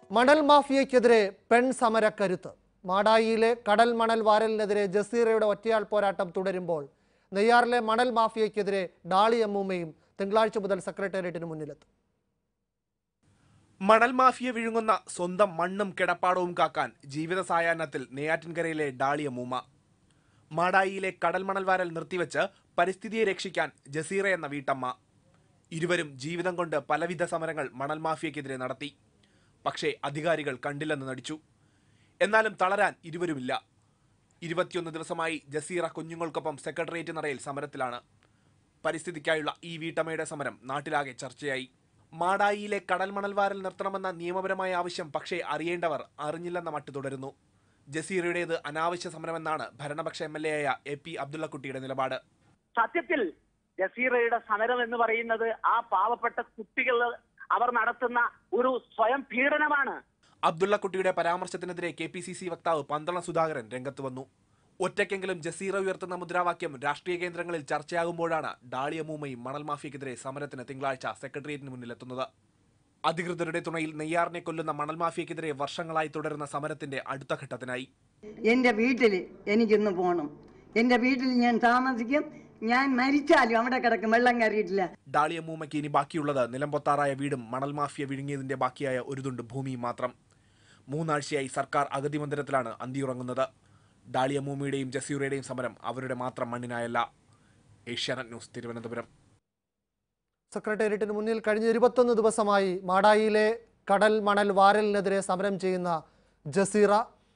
മണൽ മാഫിയയ്ക്കെതിരെ പെൺ സമരക്കരുത്ത് മാടായിയിലെ കടൽ മണൽ വാരലിനെതിരെ ജസീറയുടെ ഒറ്റയാൾ പോരാട്ടം തുടരുമ്പോൾ നെയ്യാറിലെ മണൽ മാഫിയയ്ക്കെതിരെ ഡാളി അമ്മൂമ്മയും തിങ്കളാഴ്ച മുതൽ സെക്രട്ടേറിയറ്റിന് മുന്നിലെത്തും മണൽ മാഫിയ വിഴുങ്ങുന്ന സ്വന്തം മണ്ണും കിടപ്പാടവും കാക്കാൻ ജീവിത സായാഹ്നത്തിൽ നെയ്യാറ്റിൻകരയിലെ ഡാളിയ മൂമ്മ മാടായിയിലെ കടൽ മണൽ വാരൽ നിർത്തിവെച്ച് പരിസ്ഥിതിയെ രക്ഷിക്കാൻ ജസീറ എന്ന വീട്ടമ്മ ഇരുവരും ജീവിതം കൊണ്ട് പലവിധ സമരങ്ങൾ മണൽ മാഫിയക്കെതിരെ നടത്തി പക്ഷേ അധികാരികൾ കണ്ടില്ലെന്ന് നടിച്ചു എന്നാലും തളരാൻ ഇരുവരുമില്ല ഇരുപത്തിയൊന്ന് ദിവസമായി ജസീറ കുഞ്ഞുങ്ങൾക്കൊപ്പം സെക്രട്ടേറിയറ്റ് നടയിൽ സമരത്തിലാണ് പരിസ്ഥിതിക്കായുള്ള ഈ വീട്ടമ്മയുടെ സമരം നാട്ടിലാകെ ചർച്ചയായി മാടായിയിലെ കടൽ മണൽ വാരൽ നിർത്തണമെന്ന നിയമപരമായ ആവശ്യം പക്ഷേ അറിയേണ്ടവർ അറിഞ്ഞില്ലെന്ന മട്ട് തുടരുന്നു ജസീറയുടേത് അനാവശ്യ സമരമെന്നാണ് ഭരണപക്ഷ എം എൽ എ ആയ എ പി അബ്ദുള്ളക്കുട്ടിയുടെ നിലപാട് സത്യത്തിൽ ജസീറയുടെ സമരം എന്ന് പറയുന്നത് ആ പാവപ്പെട്ട കുട്ടികൾ അവർ നടത്തുന്ന ഒരു സ്വയം പീഡനമാണ് അബ്ദുള്ളക്കുട്ടിയുടെ പരാമർശത്തിനെതിരെ കെ പി സി സി വക്താവ് പന്തളം സുധാകരൻ രംഗത്ത് വന്നു ഒറ്റയ്ക്കെങ്കിലും ജസീറ ഉയർത്തുന്ന മുദ്രാവാക്യം രാഷ്ട്രീയ കേന്ദ്രങ്ങളിൽ ചർച്ചയാകുമ്പോഴാണ് ഡാളിയമൂമ്മയും മണൽ മാഫിയക്കെതിരെ സമരത്തിന് തിങ്കളാഴ്ച സെക്രട്ടേറിയറ്റിന് മുന്നിലെത്തുന്നത് അധികൃതരുടെ തുണയിൽ നെയ്യാറിനെ കൊല്ലുന്ന മണൽ മാഫിയക്കെതിരെ വർഷങ്ങളായി തുടരുന്ന സമരത്തിന്റെ അടുത്ത ഘട്ടത്തിനായി എൻ്റെ വീട്ടിൽ എനിക്കിന്ന് പോകണം എൻ്റെ വീട്ടിൽ ഞാൻ താമസിക്കും ഞാൻ മരിച്ചാലും അവിടെ കിടക്കും വെള്ളം കയറിയിട്ടില്ല ഡാളിയമൂമ്മയ്ക്ക് ഇനി ബാക്കിയുള്ളത് നിലംപൊത്താറായ വീടും മണൽ മാഫിയ വിഴുങ്ങിയതിന്റെ ബാക്കിയായ ഒരു തുണ്ട് ഭൂമിയും മാത്രം മൂന്നാഴ്ചയായി സർക്കാർ അഗതി മന്ദിരത്തിലാണ് അന്തിയുറങ്ങുന്നത് ഡാളിയമൂമ്മയുടെയും ജസീറയുടെയും സമരം അവരുടെ മാത്രം മണ്ണിനായല്ല ഏഷ്യാനെറ്റ് ന്യൂസ് തിരുവനന്തപുരം സെക്രട്ടേറിയറ്റിന് മുന്നിൽ കഴിഞ്ഞ ഇരുപത്തൊന്ന് ദിവസമായി മാടായിയിലെ കടൽ മണൽ വാരലിനെതിരെ സമരം ചെയ്യുന്ന ജസീറ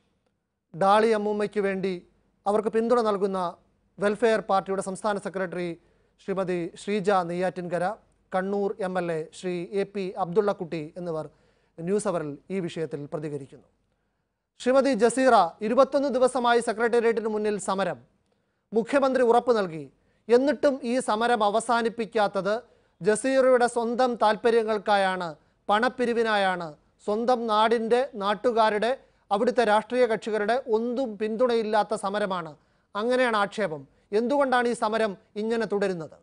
ഡാളി അമ്മൂമ്മയ്ക്ക് വേണ്ടി അവർക്ക് പിന്തുണ നൽകുന്ന വെൽഫെയർ പാർട്ടിയുടെ സംസ്ഥാന secretary Shrimati Sreeja Neyyattinkara Kannur M L A Shri A P Abdullakutty എന്നിവർ ന്യൂസ് അവറിൽ ഈ വിഷയത്തിൽ പ്രതികരിക്കുന്നു ശ്രീമതി ജസീറ ഇരുപത്തൊന്ന് ദിവസമായി സെക്രട്ടേറിയറ്റിന് മുന്നിൽ സമരം മുഖ്യമന്ത്രി ഉറപ്പ് നൽകി എന്നിട്ടും ഈ സമരം അവസാനിപ്പിക്കാത്തത് ജസീറയുടെ സ്വന്തം താല്പര്യങ്ങൾക്കായാണ് പണപ്പിരിവിനായാണ് സ്വന്തം നാടിൻ്റെ നാട്ടുകാരുടെ അവിടുത്തെ രാഷ്ട്രീയ കക്ഷികളുടെ ഒന്നും പിന്തുണയില്ലാത്ത സമരമാണ് അങ്ങനെയാണ് ആക്ഷേപം എന്തുകൊണ്ടാണ് ഈ സമരം ഇങ്ങനെ തുടരുന്നത്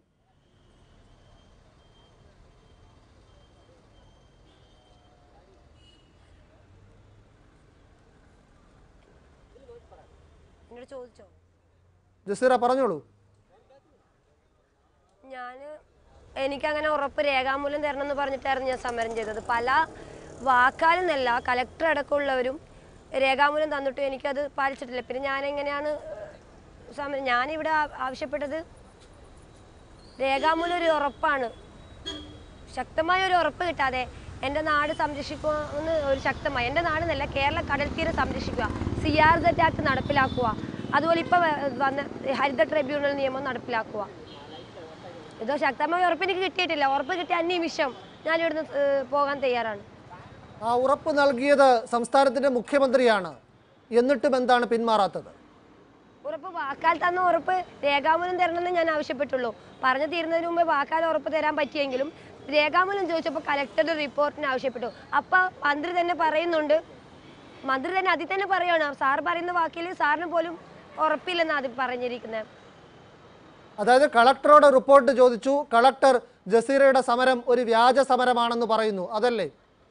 എന്നോട് ചോദിച്ചോ ജസീറ പറഞ്ഞോളൂ ഞാൻ എനിക്കങ്ങനെ ഉറപ്പ് രേഖാമൂലം തരണം എന്ന് പറഞ്ഞിട്ടായിരുന്നു ഞാൻ സമരം ചെയ്തത് പല വാക്കാലെന്നല്ല കലക്ടർ അടക്കമുള്ളവരും രേഖാമൂലം തന്നിട്ടും എനിക്കത് പാലിച്ചിട്ടില്ല പിന്നെ ഞാൻ എങ്ങനെയാണ് സമരം ഞാനിവിടെ ആ- ആവശ്യപ്പെട്ടത് രേഖാമൂലം ഒരു ഉറപ്പാണ് ശക്തമായ ഒരു ഉറപ്പ് കിട്ടാതെ എൻ്റെ നാട് സംരക്ഷിക്കുമെന്ന് ഒരു ശക്തമായി എൻ്റെ നാട് എന്നല്ല കേരള കടൽ തീരം സംരക്ഷിക്കുക സി ആർ സെറ്റ് ആക്ട് നടപ്പിലാക്കുക അതുപോലെ ഇപ്പോൾ വന്ന ഹരിത ട്രിബ്യൂണൽ നിയമം നടപ്പിലാക്കുക ഇതോ ശക്തമായ ഉറപ്പ് എനിക്ക് കിട്ടിയിട്ടില്ല ഉറപ്പ് കിട്ടിയ അന്നിമിഷം ഞാൻ ഇവിടുന്ന് ഏഹ്, പോകാൻ തയ്യാറാണ് ആ ഉറപ്പ് നൽകിയത് സംസ്ഥാനത്തിൻ്റെ മുഖ്യമന്ത്രിയാണ് എന്നിട്ടും എന്താണ് പിന്മാറാത്തത് ഉറപ്പ് വാക്കാൽ തന്ന ഉറപ്പ് രേഖാമൂലം തരണമെന്ന് ഞാൻ ആവശ്യപ്പെട്ടുള്ളൂ പറഞ്ഞു തീരുന്നതിന് മുമ്പ് വാക്കാൽ ഉറപ്പ് തരാൻ പറ്റിയെങ്കിലും രേഖാമൂലം ചോദിച്ചപ്പോൾ കലക്ടറുടെ റിപ്പോർട്ടിന് ആവശ്യപ്പെട്ടു അപ്പം മന്ത്രി തന്നെ പറയുന്നുണ്ട് മന്ത്രി തന്നെ അതിൽ തന്നെ പറയുകയാണ് സാർ പറയുന്ന വാക്കിൽ സാറിന് പോലും ഉറപ്പില്ലെന്നാണ് അത് പറഞ്ഞിരിക്കുന്നത് അതായത് കളക്ടറോട് റിപ്പോർട്ട് ചോദിച്ചു കളക്ടർ ജസീറയുടെ സമരം ഒരു വ്യാജ സമരമാണെന്ന് പറയുന്നു അതല്ലേ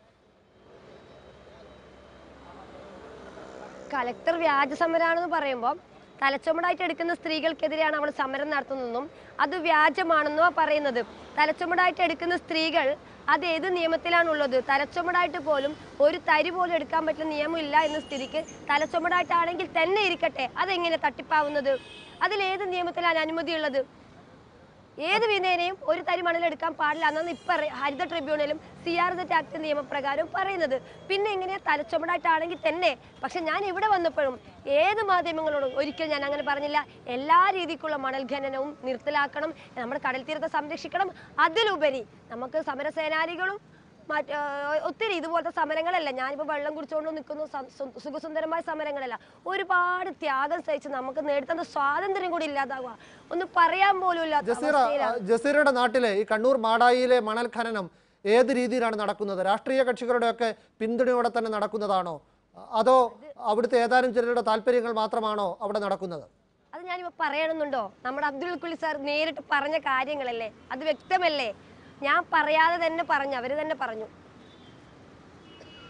കലക്ടർ വ്യാജ സമരമാണെന്ന് പറയുമ്പോൾ തലച്ചുമടായിട്ട് എടുക്കുന്ന സ്ത്രീകൾക്കെതിരെയാണ് അവൾ സമരം നടത്തുന്നതെന്നും അത് വ്യാജമാണെന്നോ പറയുന്നത് തലച്ചുമടായിട്ട് എടുക്കുന്ന സ്ത്രീകൾ അത് ഏത് നിയമത്തിലാണുള്ളത് തലച്ചുമടായിട്ട് പോലും ഒരു തരി പോലും എടുക്കാൻ പറ്റുന്ന നിയമമില്ല എന്ന സ്ഥിതിക്ക് തലച്ചുമടായിട്ടാണെങ്കിൽ തന്നെ ഇരിക്കട്ടെ അതെങ്ങനെ തട്ടിപ്പാവുന്നത് അതിൽ ഏത് നിയമത്തിലാണ് അനുമതിയുള്ളത് ഏത് വിധേനയും ഒരു തരി മണൽ എടുക്കാൻ പാടില്ല എന്നാണ് ഇപ്പൊ അറി- ഹരിത ട്രിബ്യൂണലും സി ആർ സെറ്റ് ആക്ട് നിയമപ്രകാരം പറയുന്നത് പിന്നെ എങ്ങനെയാ തലച്ചുമടായിട്ടാണെങ്കിൽ തന്നെ പക്ഷെ ഞാൻ ഇവിടെ വന്നപ്പോഴും ഏത് മാധ്യമങ്ങളോടും ഒരിക്കലും ഞാൻ അങ്ങനെ പറഞ്ഞില്ല എല്ലാ രീതിക്കുള്ള മണൽ ഖനനവും നിർത്തലാക്കണം നമ്മുടെ കടൽ തീരത്തെ സംരക്ഷിക്കണം അതിലുപരി നമുക്ക് സമരസേനാനികളും മറ്റ് ആ, ഒത്തിരി ഇതുപോലത്തെ സമരങ്ങളല്ല ഞാനിപ്പോൾ വെള്ളം കുടിച്ചുകൊണ്ട് നിൽക്കുന്നു സം- സു- സുഖസുന്ദരമായ സമരങ്ങളല്ല ഒരുപാട് ത്യാഗം സഹിച്ച് നമുക്ക് നേടുന്ന സ്വാതന്ത്ര്യം കൂടി ഇല്ലാതാവുക ഒന്ന് പറയാൻ പോലും ഇല്ലാത്ത ജസീറ അവസ്ഥയിലാണ് ജസീറയുടെ നാട്ടിലെ ഈ കണ്ണൂർ മാടായിയിലെ മണൽ ഖനനം ഏത് രീതിയിലാണ് നടക്കുന്നത് രാഷ്ട്രീയ കക്ഷികളുടെയൊക്കെ പിന്തുണയോടെ തന്നെ നടക്കുന്നതാണോ അതോ അവിടുത്തെ ഏതാനും ചിലരുടെ താല്പര്യങ്ങൾ മാത്രമാണോ അവിടെ നടക്കുന്നത് അത് ഞാനിപ്പോ പറയണമെന്നുണ്ടോ നമ്മുടെ അബ്ദുൽ കുലി സാർ നേരിട്ട് പറഞ്ഞ കാര്യങ്ങളല്ലേ അത് വ്യക്തമല്ലേ ഞാൻ പറയാതെ തന്നെ പറഞ്ഞു അവര് തന്നെ പറഞ്ഞു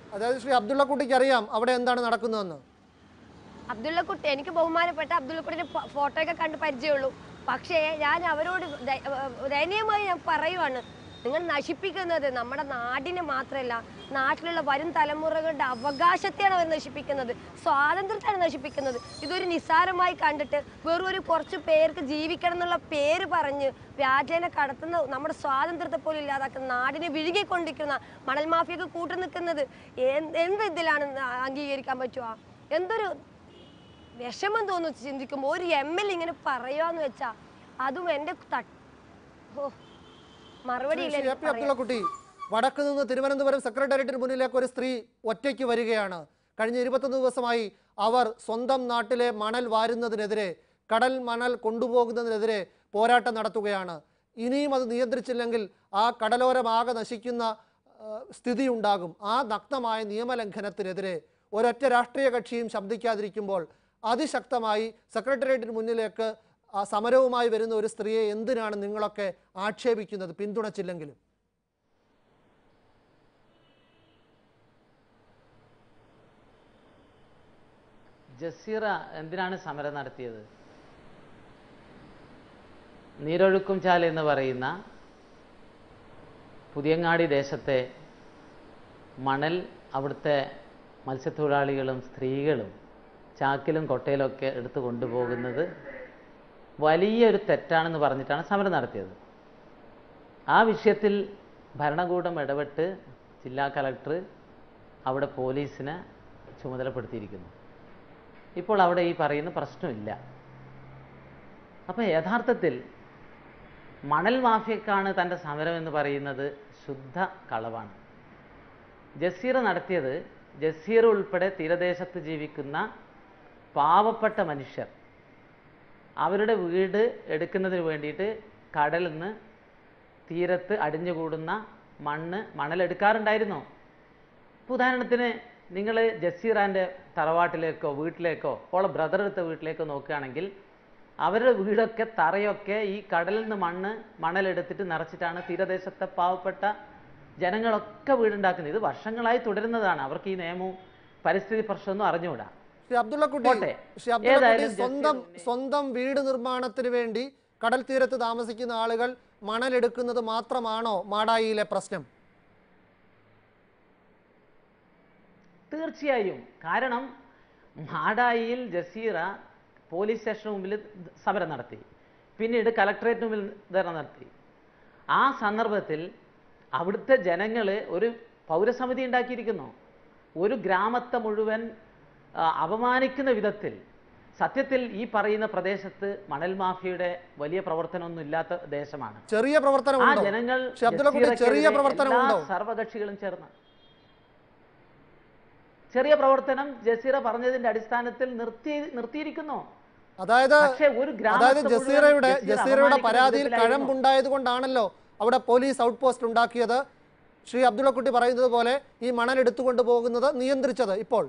അതായത് ശ്രീ അബ്ദുള്ള കുട്ടിക്ക് അറിയാം അവിടെ എന്താണ് നടക്കുന്നതെന്ന് അബ്ദുള്ളക്കുട്ടി എനിക്ക് ബഹുമാനപ്പെട്ട അബ്ദുള്ളക്കുട്ടിന്റെ ഫോട്ടോ ഒക്കെ കണ്ട് പരിചയമുള്ളൂ പക്ഷേ ഞാൻ അവരോട് ദ- ഏർ ദയനീയമായി ഞാൻ പറയുവാണ് നിങ്ങൾ നശിപ്പിക്കുന്നത് നമ്മുടെ നാടിനെ മാത്രമല്ല നാട്ടിലുള്ള വരും തലമുറകളുടെ അവകാശത്തെയാണ് അവർ നശിപ്പിക്കുന്നത് സ്വാതന്ത്ര്യത്തെയാണ് നശിപ്പിക്കുന്നത് ഇതൊരു നിസ്സാരമായി കണ്ടിട്ട് വെറും ഒരു കുറച്ച് പേർക്ക് ജീവിക്കണം എന്നുള്ള പേര് പറഞ്ഞ് വ്യാജേന കടത്തുന്ന നമ്മുടെ സ്വാതന്ത്ര്യത്തെ പോലും ഇല്ലാതാക്കുന്ന നാടിനെ വിഴുകിക്കൊണ്ടിരിക്കുന്ന മണൽ മാഫിയൊക്കെ കൂട്ടു നിൽക്കുന്നത് എന്ത് എന്ത് ഇതിലാണ് അംഗീകരിക്കാൻ പറ്റുക എന്തൊരു വിഷമം തോന്നും ചിന്തിക്കുമ്പോൾ ഒരു എം എൽ ഇങ്ങനെ പറയാന്ന് വെച്ചാ അതും എൻ്റെ തട്ട് ഓ മറുപടി ഇല്ല ശ്രീ എ എനിക്ക് പി പറയാൻ. അബ്ദുള്ളക്കുട്ടി വടക്ക് നിന്ന് തിരുവനന്തപുരം സെക്രട്ടേറിയറ്റിന് മുന്നിലേക്ക് ഒരു സ്ത്രീ ഒറ്റയ്ക്ക് വരികയാണ് കഴിഞ്ഞ ഇരുപത്തൊന്ന് ദിവസമായി അവർ സ്വന്തം നാട്ടിലെ മണൽ വാരുന്നതിനെതിരെ കടൽ മണൽ കൊണ്ടുപോകുന്നതിനെതിരെ പോരാട്ടം നടത്തുകയാണ് ഇനിയും അത് നിയന്ത്രിച്ചില്ലെങ്കിൽ ആ കടലോരമാകെ നശിക്കുന്ന ആ, സ്ഥിതി ഉണ്ടാകും ആ നഗ്നമായ നിയമലംഘനത്തിനെതിരെ ഒരൊറ്റ രാഷ്ട്രീയ കക്ഷിയും ശബ്ദിക്കാതിരിക്കുമ്പോൾ അതിശക്തമായി സെക്രട്ടേറിയറ്റിന് മുന്നിലേക്ക് ആ സമരവുമായി വരുന്ന ഒരു സ്ത്രീയെ എന്തിനാണ് നിങ്ങളൊക്കെ ആക്ഷേപിക്കുന്നത് പിന്തുണച്ചില്ലെങ്കിലും ജസീറ എന്തിനാണ് സമരം നടത്തിയത് നീരൊഴുക്കും ചാൽ എന്ന് പറയുന്ന പുതിയങ്ങാടി ദേശത്തെ മണൽ അവിടുത്തെ മത്സ്യത്തൊഴിലാളികളും സ്ത്രീകളും ചാക്കിലും കൊട്ടയിലൊക്കെ എടുത്തു കൊണ്ടുപോകുന്നത് വലിയൊരു തെറ്റാണെന്ന് പറഞ്ഞിട്ടാണ് സമരം നടത്തിയത് ആ വിഷയത്തിൽ ഭരണകൂടം ഇടപെട്ട് ജില്ലാ കലക്ടർ അവിടെ പോലീസിനെ ചുമതലപ്പെടുത്തിയിരിക്കുന്നു ഇപ്പോൾ അവിടെ ഈ പറയുന്ന പ്രശ്നമില്ല അപ്പം യഥാർത്ഥത്തിൽ മണൽ മാഫിയക്കാണ് തൻ്റെ സമരം എന്ന് പറയുന്നത് ശുദ്ധ കളവാണ് ജസീറ നടത്തിയത് ജസീറ ഉൾപ്പെടെ തീരദേശത്ത് ജീവിക്കുന്ന പാവപ്പെട്ട മനുഷ്യർ അവരുടെ വീട് എടുക്കുന്നതിന് വേണ്ടിയിട്ട് കടലിൽ നിന്ന് തീരത്ത് അടിഞ്ഞുകൂടുന്ന മണ്ണ് മണലെടുക്കാറുണ്ടായിരുന്നോ ഇപ്പോൾ ഉദാഹരണത്തിന് നിങ്ങൾ ജസീറാൻ്റെ തറവാട്ടിലേക്കോ വീട്ടിലേക്കോ ഓളെ ബ്രദർ എടുത്ത വീട്ടിലേക്കോ നോക്കുകയാണെങ്കിൽ അവരുടെ വീടൊക്കെ തറയൊക്കെ ഈ കടലിൽ നിന്ന് മണ്ണ് മണലെടുത്തിട്ട് നിറച്ചിട്ടാണ് തീരദേശത്തെ പാവപ്പെട്ട ജനങ്ങളൊക്കെ വീടുണ്ടാക്കുന്നത് ഇത് വർഷങ്ങളായി തുടരുന്നതാണ് അവർക്ക് ഈ നിയമവും പരിസ്ഥിതി പ്രശ്നമൊന്നും അറിഞ്ഞുകൂടാ ശ്രീ അബ്ദുള്ളക്കുട്ടി പോട്ടെ. ശ്രീ അബ്ദുള്ളക്കുട്ടി ഏതായാലും സ്വന്തം ജസ്റ്റിസ് സ്വന്തം വീട് നിർമ്മാണത്തിന് വേണ്ടി കടൽ തീരത്ത് താമസിക്കുന്ന ആളുകൾ മണലെടുക്കുന്നത് മാത്രമാണോ മാടായിയിലെ പ്രശ്നം തീർച്ചയായും കാരണം മാടായിയിൽ ജസീറ പോലീസ് സ്റ്റേഷന് മുമ്പിൽ സമരം നടത്തി പിന്നീട് കലക്ടറേറ്റിന് മുമ്പിൽ ധർണ നടത്തി ആ സന്ദർഭത്തിൽ അവിടുത്തെ ജനങ്ങൾ ഒരു പൗരസമിതി ഉണ്ടാക്കിയിരിക്കുന്നു ഒരു ഗ്രാമത്തെ മുഴുവൻ ആ, അപമാനിക്കുന്ന വിധത്തിൽ സത്യത്തിൽ ഈ പറയുന്ന പ്രദേശത്ത് മണൽ മാഫിയയുടെ വലിയ പ്രവർത്തനമൊന്നും ഇല്ലാത്ത ദേശമാണ് ചെറിയ ആ പ്രവർത്തനമുണ്ടോ ജനങ്ങൾ ശ്രീ അബ്ദുള്ളക്കുട്ടി ചെറിയ ജസീറയ്ക്കെതിരെ പ്രവർത്തനമുണ്ടോ എല്ലാ സർവകക്ഷികളും ചേർന്ന് ചെറിയ പ്രവർത്തനം ജസീറ പറഞ്ഞതിന്റെ അടിസ്ഥാനത്തിൽ നിർത്തി നിർത്തിയിരിക്കുന്നു അതായത് പക്ഷേ ഒരു ഗ്രാമത്തെ അതായത് മുഴുവൻ ജസീറയുടെ ജസീറ ജസീറയുടെ അപമാനിക്കുന്ന പരാതിയിൽ വിധത്തിലായിരുന്നു. കഴമ്പുണ്ടായത് കൊണ്ടാണല്ലോ അവിടെ പോലീസ് ഔട്ട് പോസ്റ്റ് ഉണ്ടാക്കിയത് ശ്രീ അബ്ദുള്ളക്കുട്ടി പറയുന്നത് പോലെ ഈ മണൽ എടുത്തുകൊണ്ട് പോകുന്നത് നിയന്ത്രിച്ചത് ഇപ്പോൾ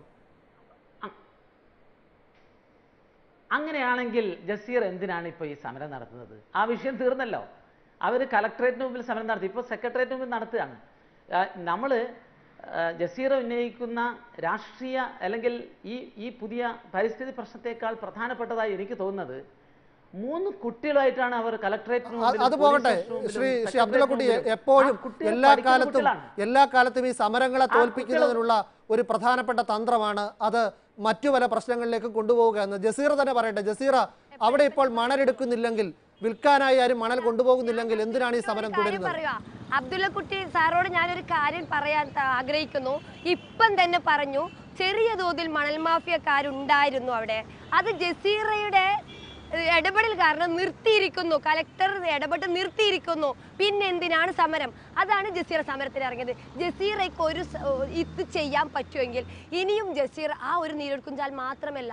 അങ്ങനെയാണെങ്കിൽ ജസീർ എന്തിനാണ് ഇപ്പോൾ ഈ സമരം നടത്തുന്നത് ആ വിഷയം തീർന്നല്ലോ അവർ കലക്ടറേറ്റിന് മുമ്പിൽ സമരം നടത്തി ഇപ്പോൾ സെക്രട്ടേറിയറ്റിന് മുമ്പിൽ നടത്തുകയാണ് നമ്മൾ ജസീർ ഉന്നയിക്കുന്ന രാഷ്ട്രീയ അല്ലെങ്കിൽ ഈ ഈ പുതിയ പരിസ്ഥിതി പ്രശ്നത്തെക്കാൾ പ്രധാനപ്പെട്ടതായി എനിക്ക് തോന്നുന്നത് മൂന്ന് കുട്ടികളായിട്ടാണ് അവർ കലക്ടറേറ്റിന് അത് മുമ്പിലും അത് പോകട്ടെ പോലീസ് സ്റ്റേഷന് ശ്രീ മുമ്പിലും ശ്രീ അബ്ദുള്ളക്കുട്ടി സെക്രട്ടേറിയറ്റിന് മുമ്പിലും എപ്പോഴും ആ കുട്ടികൾ എല്ലാ പഠിക്കുന്ന കാലത്തും കുട്ടികളാണ്. എല്ലാ കാലത്തും ഈ സമരങ്ങളെ ആ തോൽപ്പിക്കുന്നതിനുള്ള ഒരു പ്രധാനപ്പെട്ട തന്ത്രമാണ് അത് മറ്റു പല പ്രശ്നങ്ങളിലേക്ക് കൊണ്ടുപോവുക എന്ന് ജസീറ തന്നെ പറയട്ടെ ജസീറ അവിടെ ഇപ്പോൾ മണലെടുക്കുന്നില്ലെങ്കിൽ വിൽക്കാനായി ആരും മണൽ കൊണ്ടുപോകുന്നില്ലെങ്കിൽ എന്തിനാണ് ഈ സമരം ഒരു കാര്യം തുടരുന്നത് പറയുക അബ്ദുള്ളക്കുട്ടി സാറോട് ഞാനൊരു കാര്യം പറയാൻ ത- ആഗ്രഹിക്കുന്നു ഇപ്പം തന്നെ പറഞ്ഞു ചെറിയ തോതിൽ മണൽ മാഫിയക്കാരുണ്ടായിരുന്നു അവിടെ അത് ജസീറയുടെ ഏഹ്, ഇടപെടൽ കാരണം നിർത്തിയിരിക്കുന്നു കലക്ടർ ഇടപെട്ട് നിർത്തിയിരിക്കുന്നു പിന്നെ എന്തിനാണ് സമരം അതാണ് ജസീറ സമരത്തിന് ഇറങ്ങിയത് ജസീറയ്ക്ക് ഒരു സ- ഇത് ചെയ്യാൻ പറ്റുമെങ്കിൽ ഇനിയും ജസീർ ആ ഒരു നീരൊടുക്കുംചാൽ മാത്രമല്ല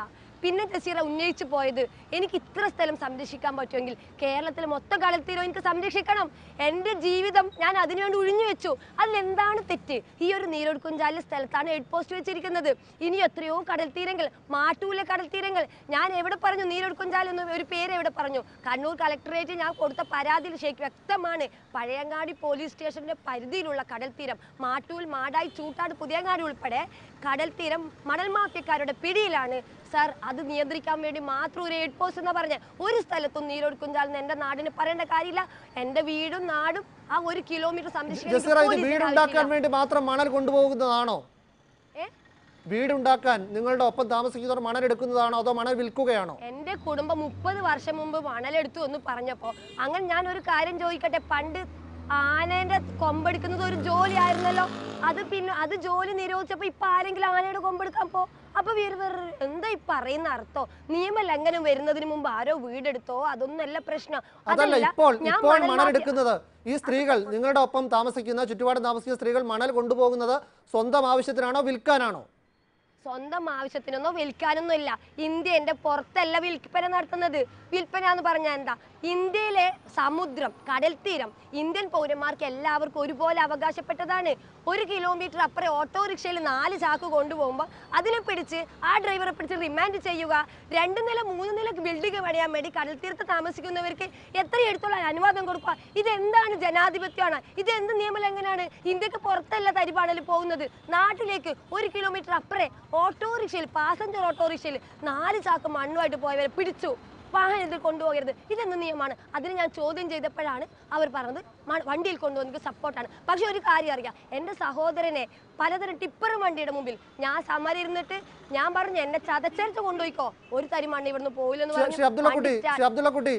പിന്നെ ജസീറ ഉന്നയിച്ചു പോയത് എനിക്ക് ഇത്ര സ്ഥലം സംരക്ഷിക്കാൻ പറ്റുമെങ്കിൽ കേരളത്തിലെ മൊത്തം കടൽത്തീരം എനിക്ക് സംരക്ഷിക്കണം എൻ്റെ ജീവിതം ഞാൻ അതിനുവേണ്ടി ഒഴിഞ്ഞു വെച്ചു അതിലെന്താണ് തെറ്റ് ഈ ഒരു നീരൊടുക്കുംചാലിലെ സ്ഥലത്താണ് ഹെഡ് പോസ്റ്റ് വെച്ചിരിക്കുന്നത് ഇനി എത്രയോ കടൽത്തീരങ്ങൾ മാട്ടൂലെ കടൽത്തീരങ്ങൾ ഞാൻ എവിടെ പറഞ്ഞു നീരൊടുക്കുംചാൽ എന്ന് ഒരു പേര് എവിടെ പറഞ്ഞു കണ്ണൂർ കളക്ടറേറ്റ് ഞാൻ കൊടുത്ത പരാതിയിൽ ശരിക്കും വ്യക്തമാണ് പഴയങ്ങാടി പോലീസ് സ്റ്റേഷന്റെ പരിധിയിലുള്ള കടൽത്തീരം മാട്ടൂൽ മാടായി ചൂട്ടാട് പുതിയങ്ങാടി ഉൾപ്പെടെ കടൽത്തീരം മണൽ മാഫിയക്കാരുടെ പിടിയിലാണ് സാർ അത് നിയന്ത്രിക്കാൻ വേണ്ടി മാത്രം ഒരു ഹെഡ് പോസ്റ്റ് എന്ന് പറഞ്ഞ ഒരു സ്ഥലത്തും നീരൊടുക്കുംചാൽ എന്ന് എൻ്റെ നാടിന് പറയേണ്ട കാര്യമില്ല എൻ്റെ വീടും നാടും ആ ഒരു കിലോമീറ്റർ സംരക്ഷിക്കാൻ ജസീറ എനിക്ക് ഇത് പോലീസിന്റെ വീടുണ്ടാക്കാൻ ആവശ്യമില്ല. വേണ്ടി മാത്രം മണൽ കൊണ്ടുപോകുന്നതാണോ ഏ? വീടുണ്ടാക്കാൻ നിങ്ങളുടെ ഒപ്പം താമസിക്കുന്നവർ മണൽ എടുക്കുന്നതാണോ അതോ മണൽ വിൽക്കുകയാണോ എന്റെ കുടുംബം മുപ്പത് വർഷം മുമ്പ് മണലെടുത്തു എന്ന് പറഞ്ഞപ്പോ അങ്ങനെ ഞാൻ ഒരു കാര്യം ചോദിക്കട്ടെ പണ്ട് ആനേന്റെ കൊമ്പെടുക്കുന്നത് ഒരു ജോലി ആയിരുന്നല്ലോ അത് പിന്നെ അത് ജോലി നിരോധിച്ചപ്പോ ഇപ്പൊ ആരെങ്കിലും ആനയുടെ കൊമ്പെടുക്കാൻ പോ അപ്പൊ വീര് വേറെ എന്താ ഈ പറയുന്ന അർത്ഥോ നിയമലംഘനം വരുന്നതിന് മുമ്പ് ആരോ വീടെടുത്തോ അതൊന്നല്ല പ്രശ്നം അതല്ല ഇപ്പോൾ ഞാൻ ഇപ്പോൾ മണൽ മണൽ മാഫിയ- എടുക്കുന്നത് ഈ സ്ത്രീകൾ നിങ്ങളുടെ ഒപ്പം താമസിക്കുന്ന ചുറ്റുപാടും താമസിക്കുന്ന സ്ത്രീകൾ മണൽ കൊണ്ടുപോകുന്നത് സ്വന്തം ആവശ്യത്തിനാണോ വിൽക്കാനാണോ സ്വന്തം ആവശ്യത്തിനൊന്നോ വിൽക്കാനൊന്നും ഇല്ല ഇന്ത്യ എന്റെ പുറത്തല്ല വിൽപ്പന നടത്തുന്നത് വിൽപ്പന എന്ന് പറഞ്ഞാൽ എന്താ ഇന്ത്യയിലെ സമുദ്രം കടൽ തീരം ഇന്ത്യൻ പൗരന്മാർക്ക് എല്ലാവർക്കും ഒരുപോലെ അവകാശപ്പെട്ടതാണ് ഒരു കിലോമീറ്റർ അപ്പുറം ഓട്ടോറിക്ഷയിൽ നാല് ചാക്ക് കൊണ്ടുപോകുമ്പോൾ അതിനെ പിടിച്ച് ആ ഡ്രൈവറെ പിടിച്ച് റിമാൻഡ് ചെയ്യുക രണ്ട് നില മൂന്ന് നില ബിൽഡിംഗ് പണിയാൻ വേണ്ടി കടൽ തീരത്ത് താമസിക്കുന്നവർക്ക് എത്ര എടുത്തോളം അനുവാദം കൊടുക്കുക ഇതെന്താണ് ജനാധിപത്യമാണ് ഇത് എന്ത് നിയമലംഘനാണ് ഇന്ത്യക്ക് പുറത്തല്ല തരിപ്പാണൽ പോകുന്നത് നാട്ടിലേക്ക് ഒരു കിലോമീറ്റർ അപ്പുറേ ഓട്ടോറിക്ഷയിൽ പാസഞ്ചർ ഓട്ടോറിക്ഷയിൽ നാല് ചാക്ക് മണ്ണുമായിട്ട് പോയവരെ പിടിച്ചു വാഹനത്തിൽ കൊണ്ടുപോകരുത് ഇതെന്ത് നിയമമാണ് അതിന് ഞാൻ ചോദ്യം ചെയ്തപ്പോഴാണ് അവർ പറഞ്ഞത് മ- വണ്ടിയിൽ കൊണ്ടുവന്നത് സപ്പോർട്ടാണ് പക്ഷെ ഒരു കാര്യം അറിയാം എൻ്റെ സഹോദരനെ പലതരം ടിപ്പർ വണ്ടിയുടെ മുമ്പിൽ ഞാൻ സമരം ഇരുന്നിട്ട് ഞാൻ പറഞ്ഞു എന്നെ ചതച്ചരച്ച് കൊണ്ടുപോയിക്കോ ഒരു തരി മണ്ണ് ഇവിടുന്ന് പോയില്ലെന്ന് ശ്രീ- ശ്രീ അബ്ദുള്ളക്കുട്ടി വണ്ടി സ്റ്റാ- ശ്രീ അബ്ദുള്ളക്കുട്ടി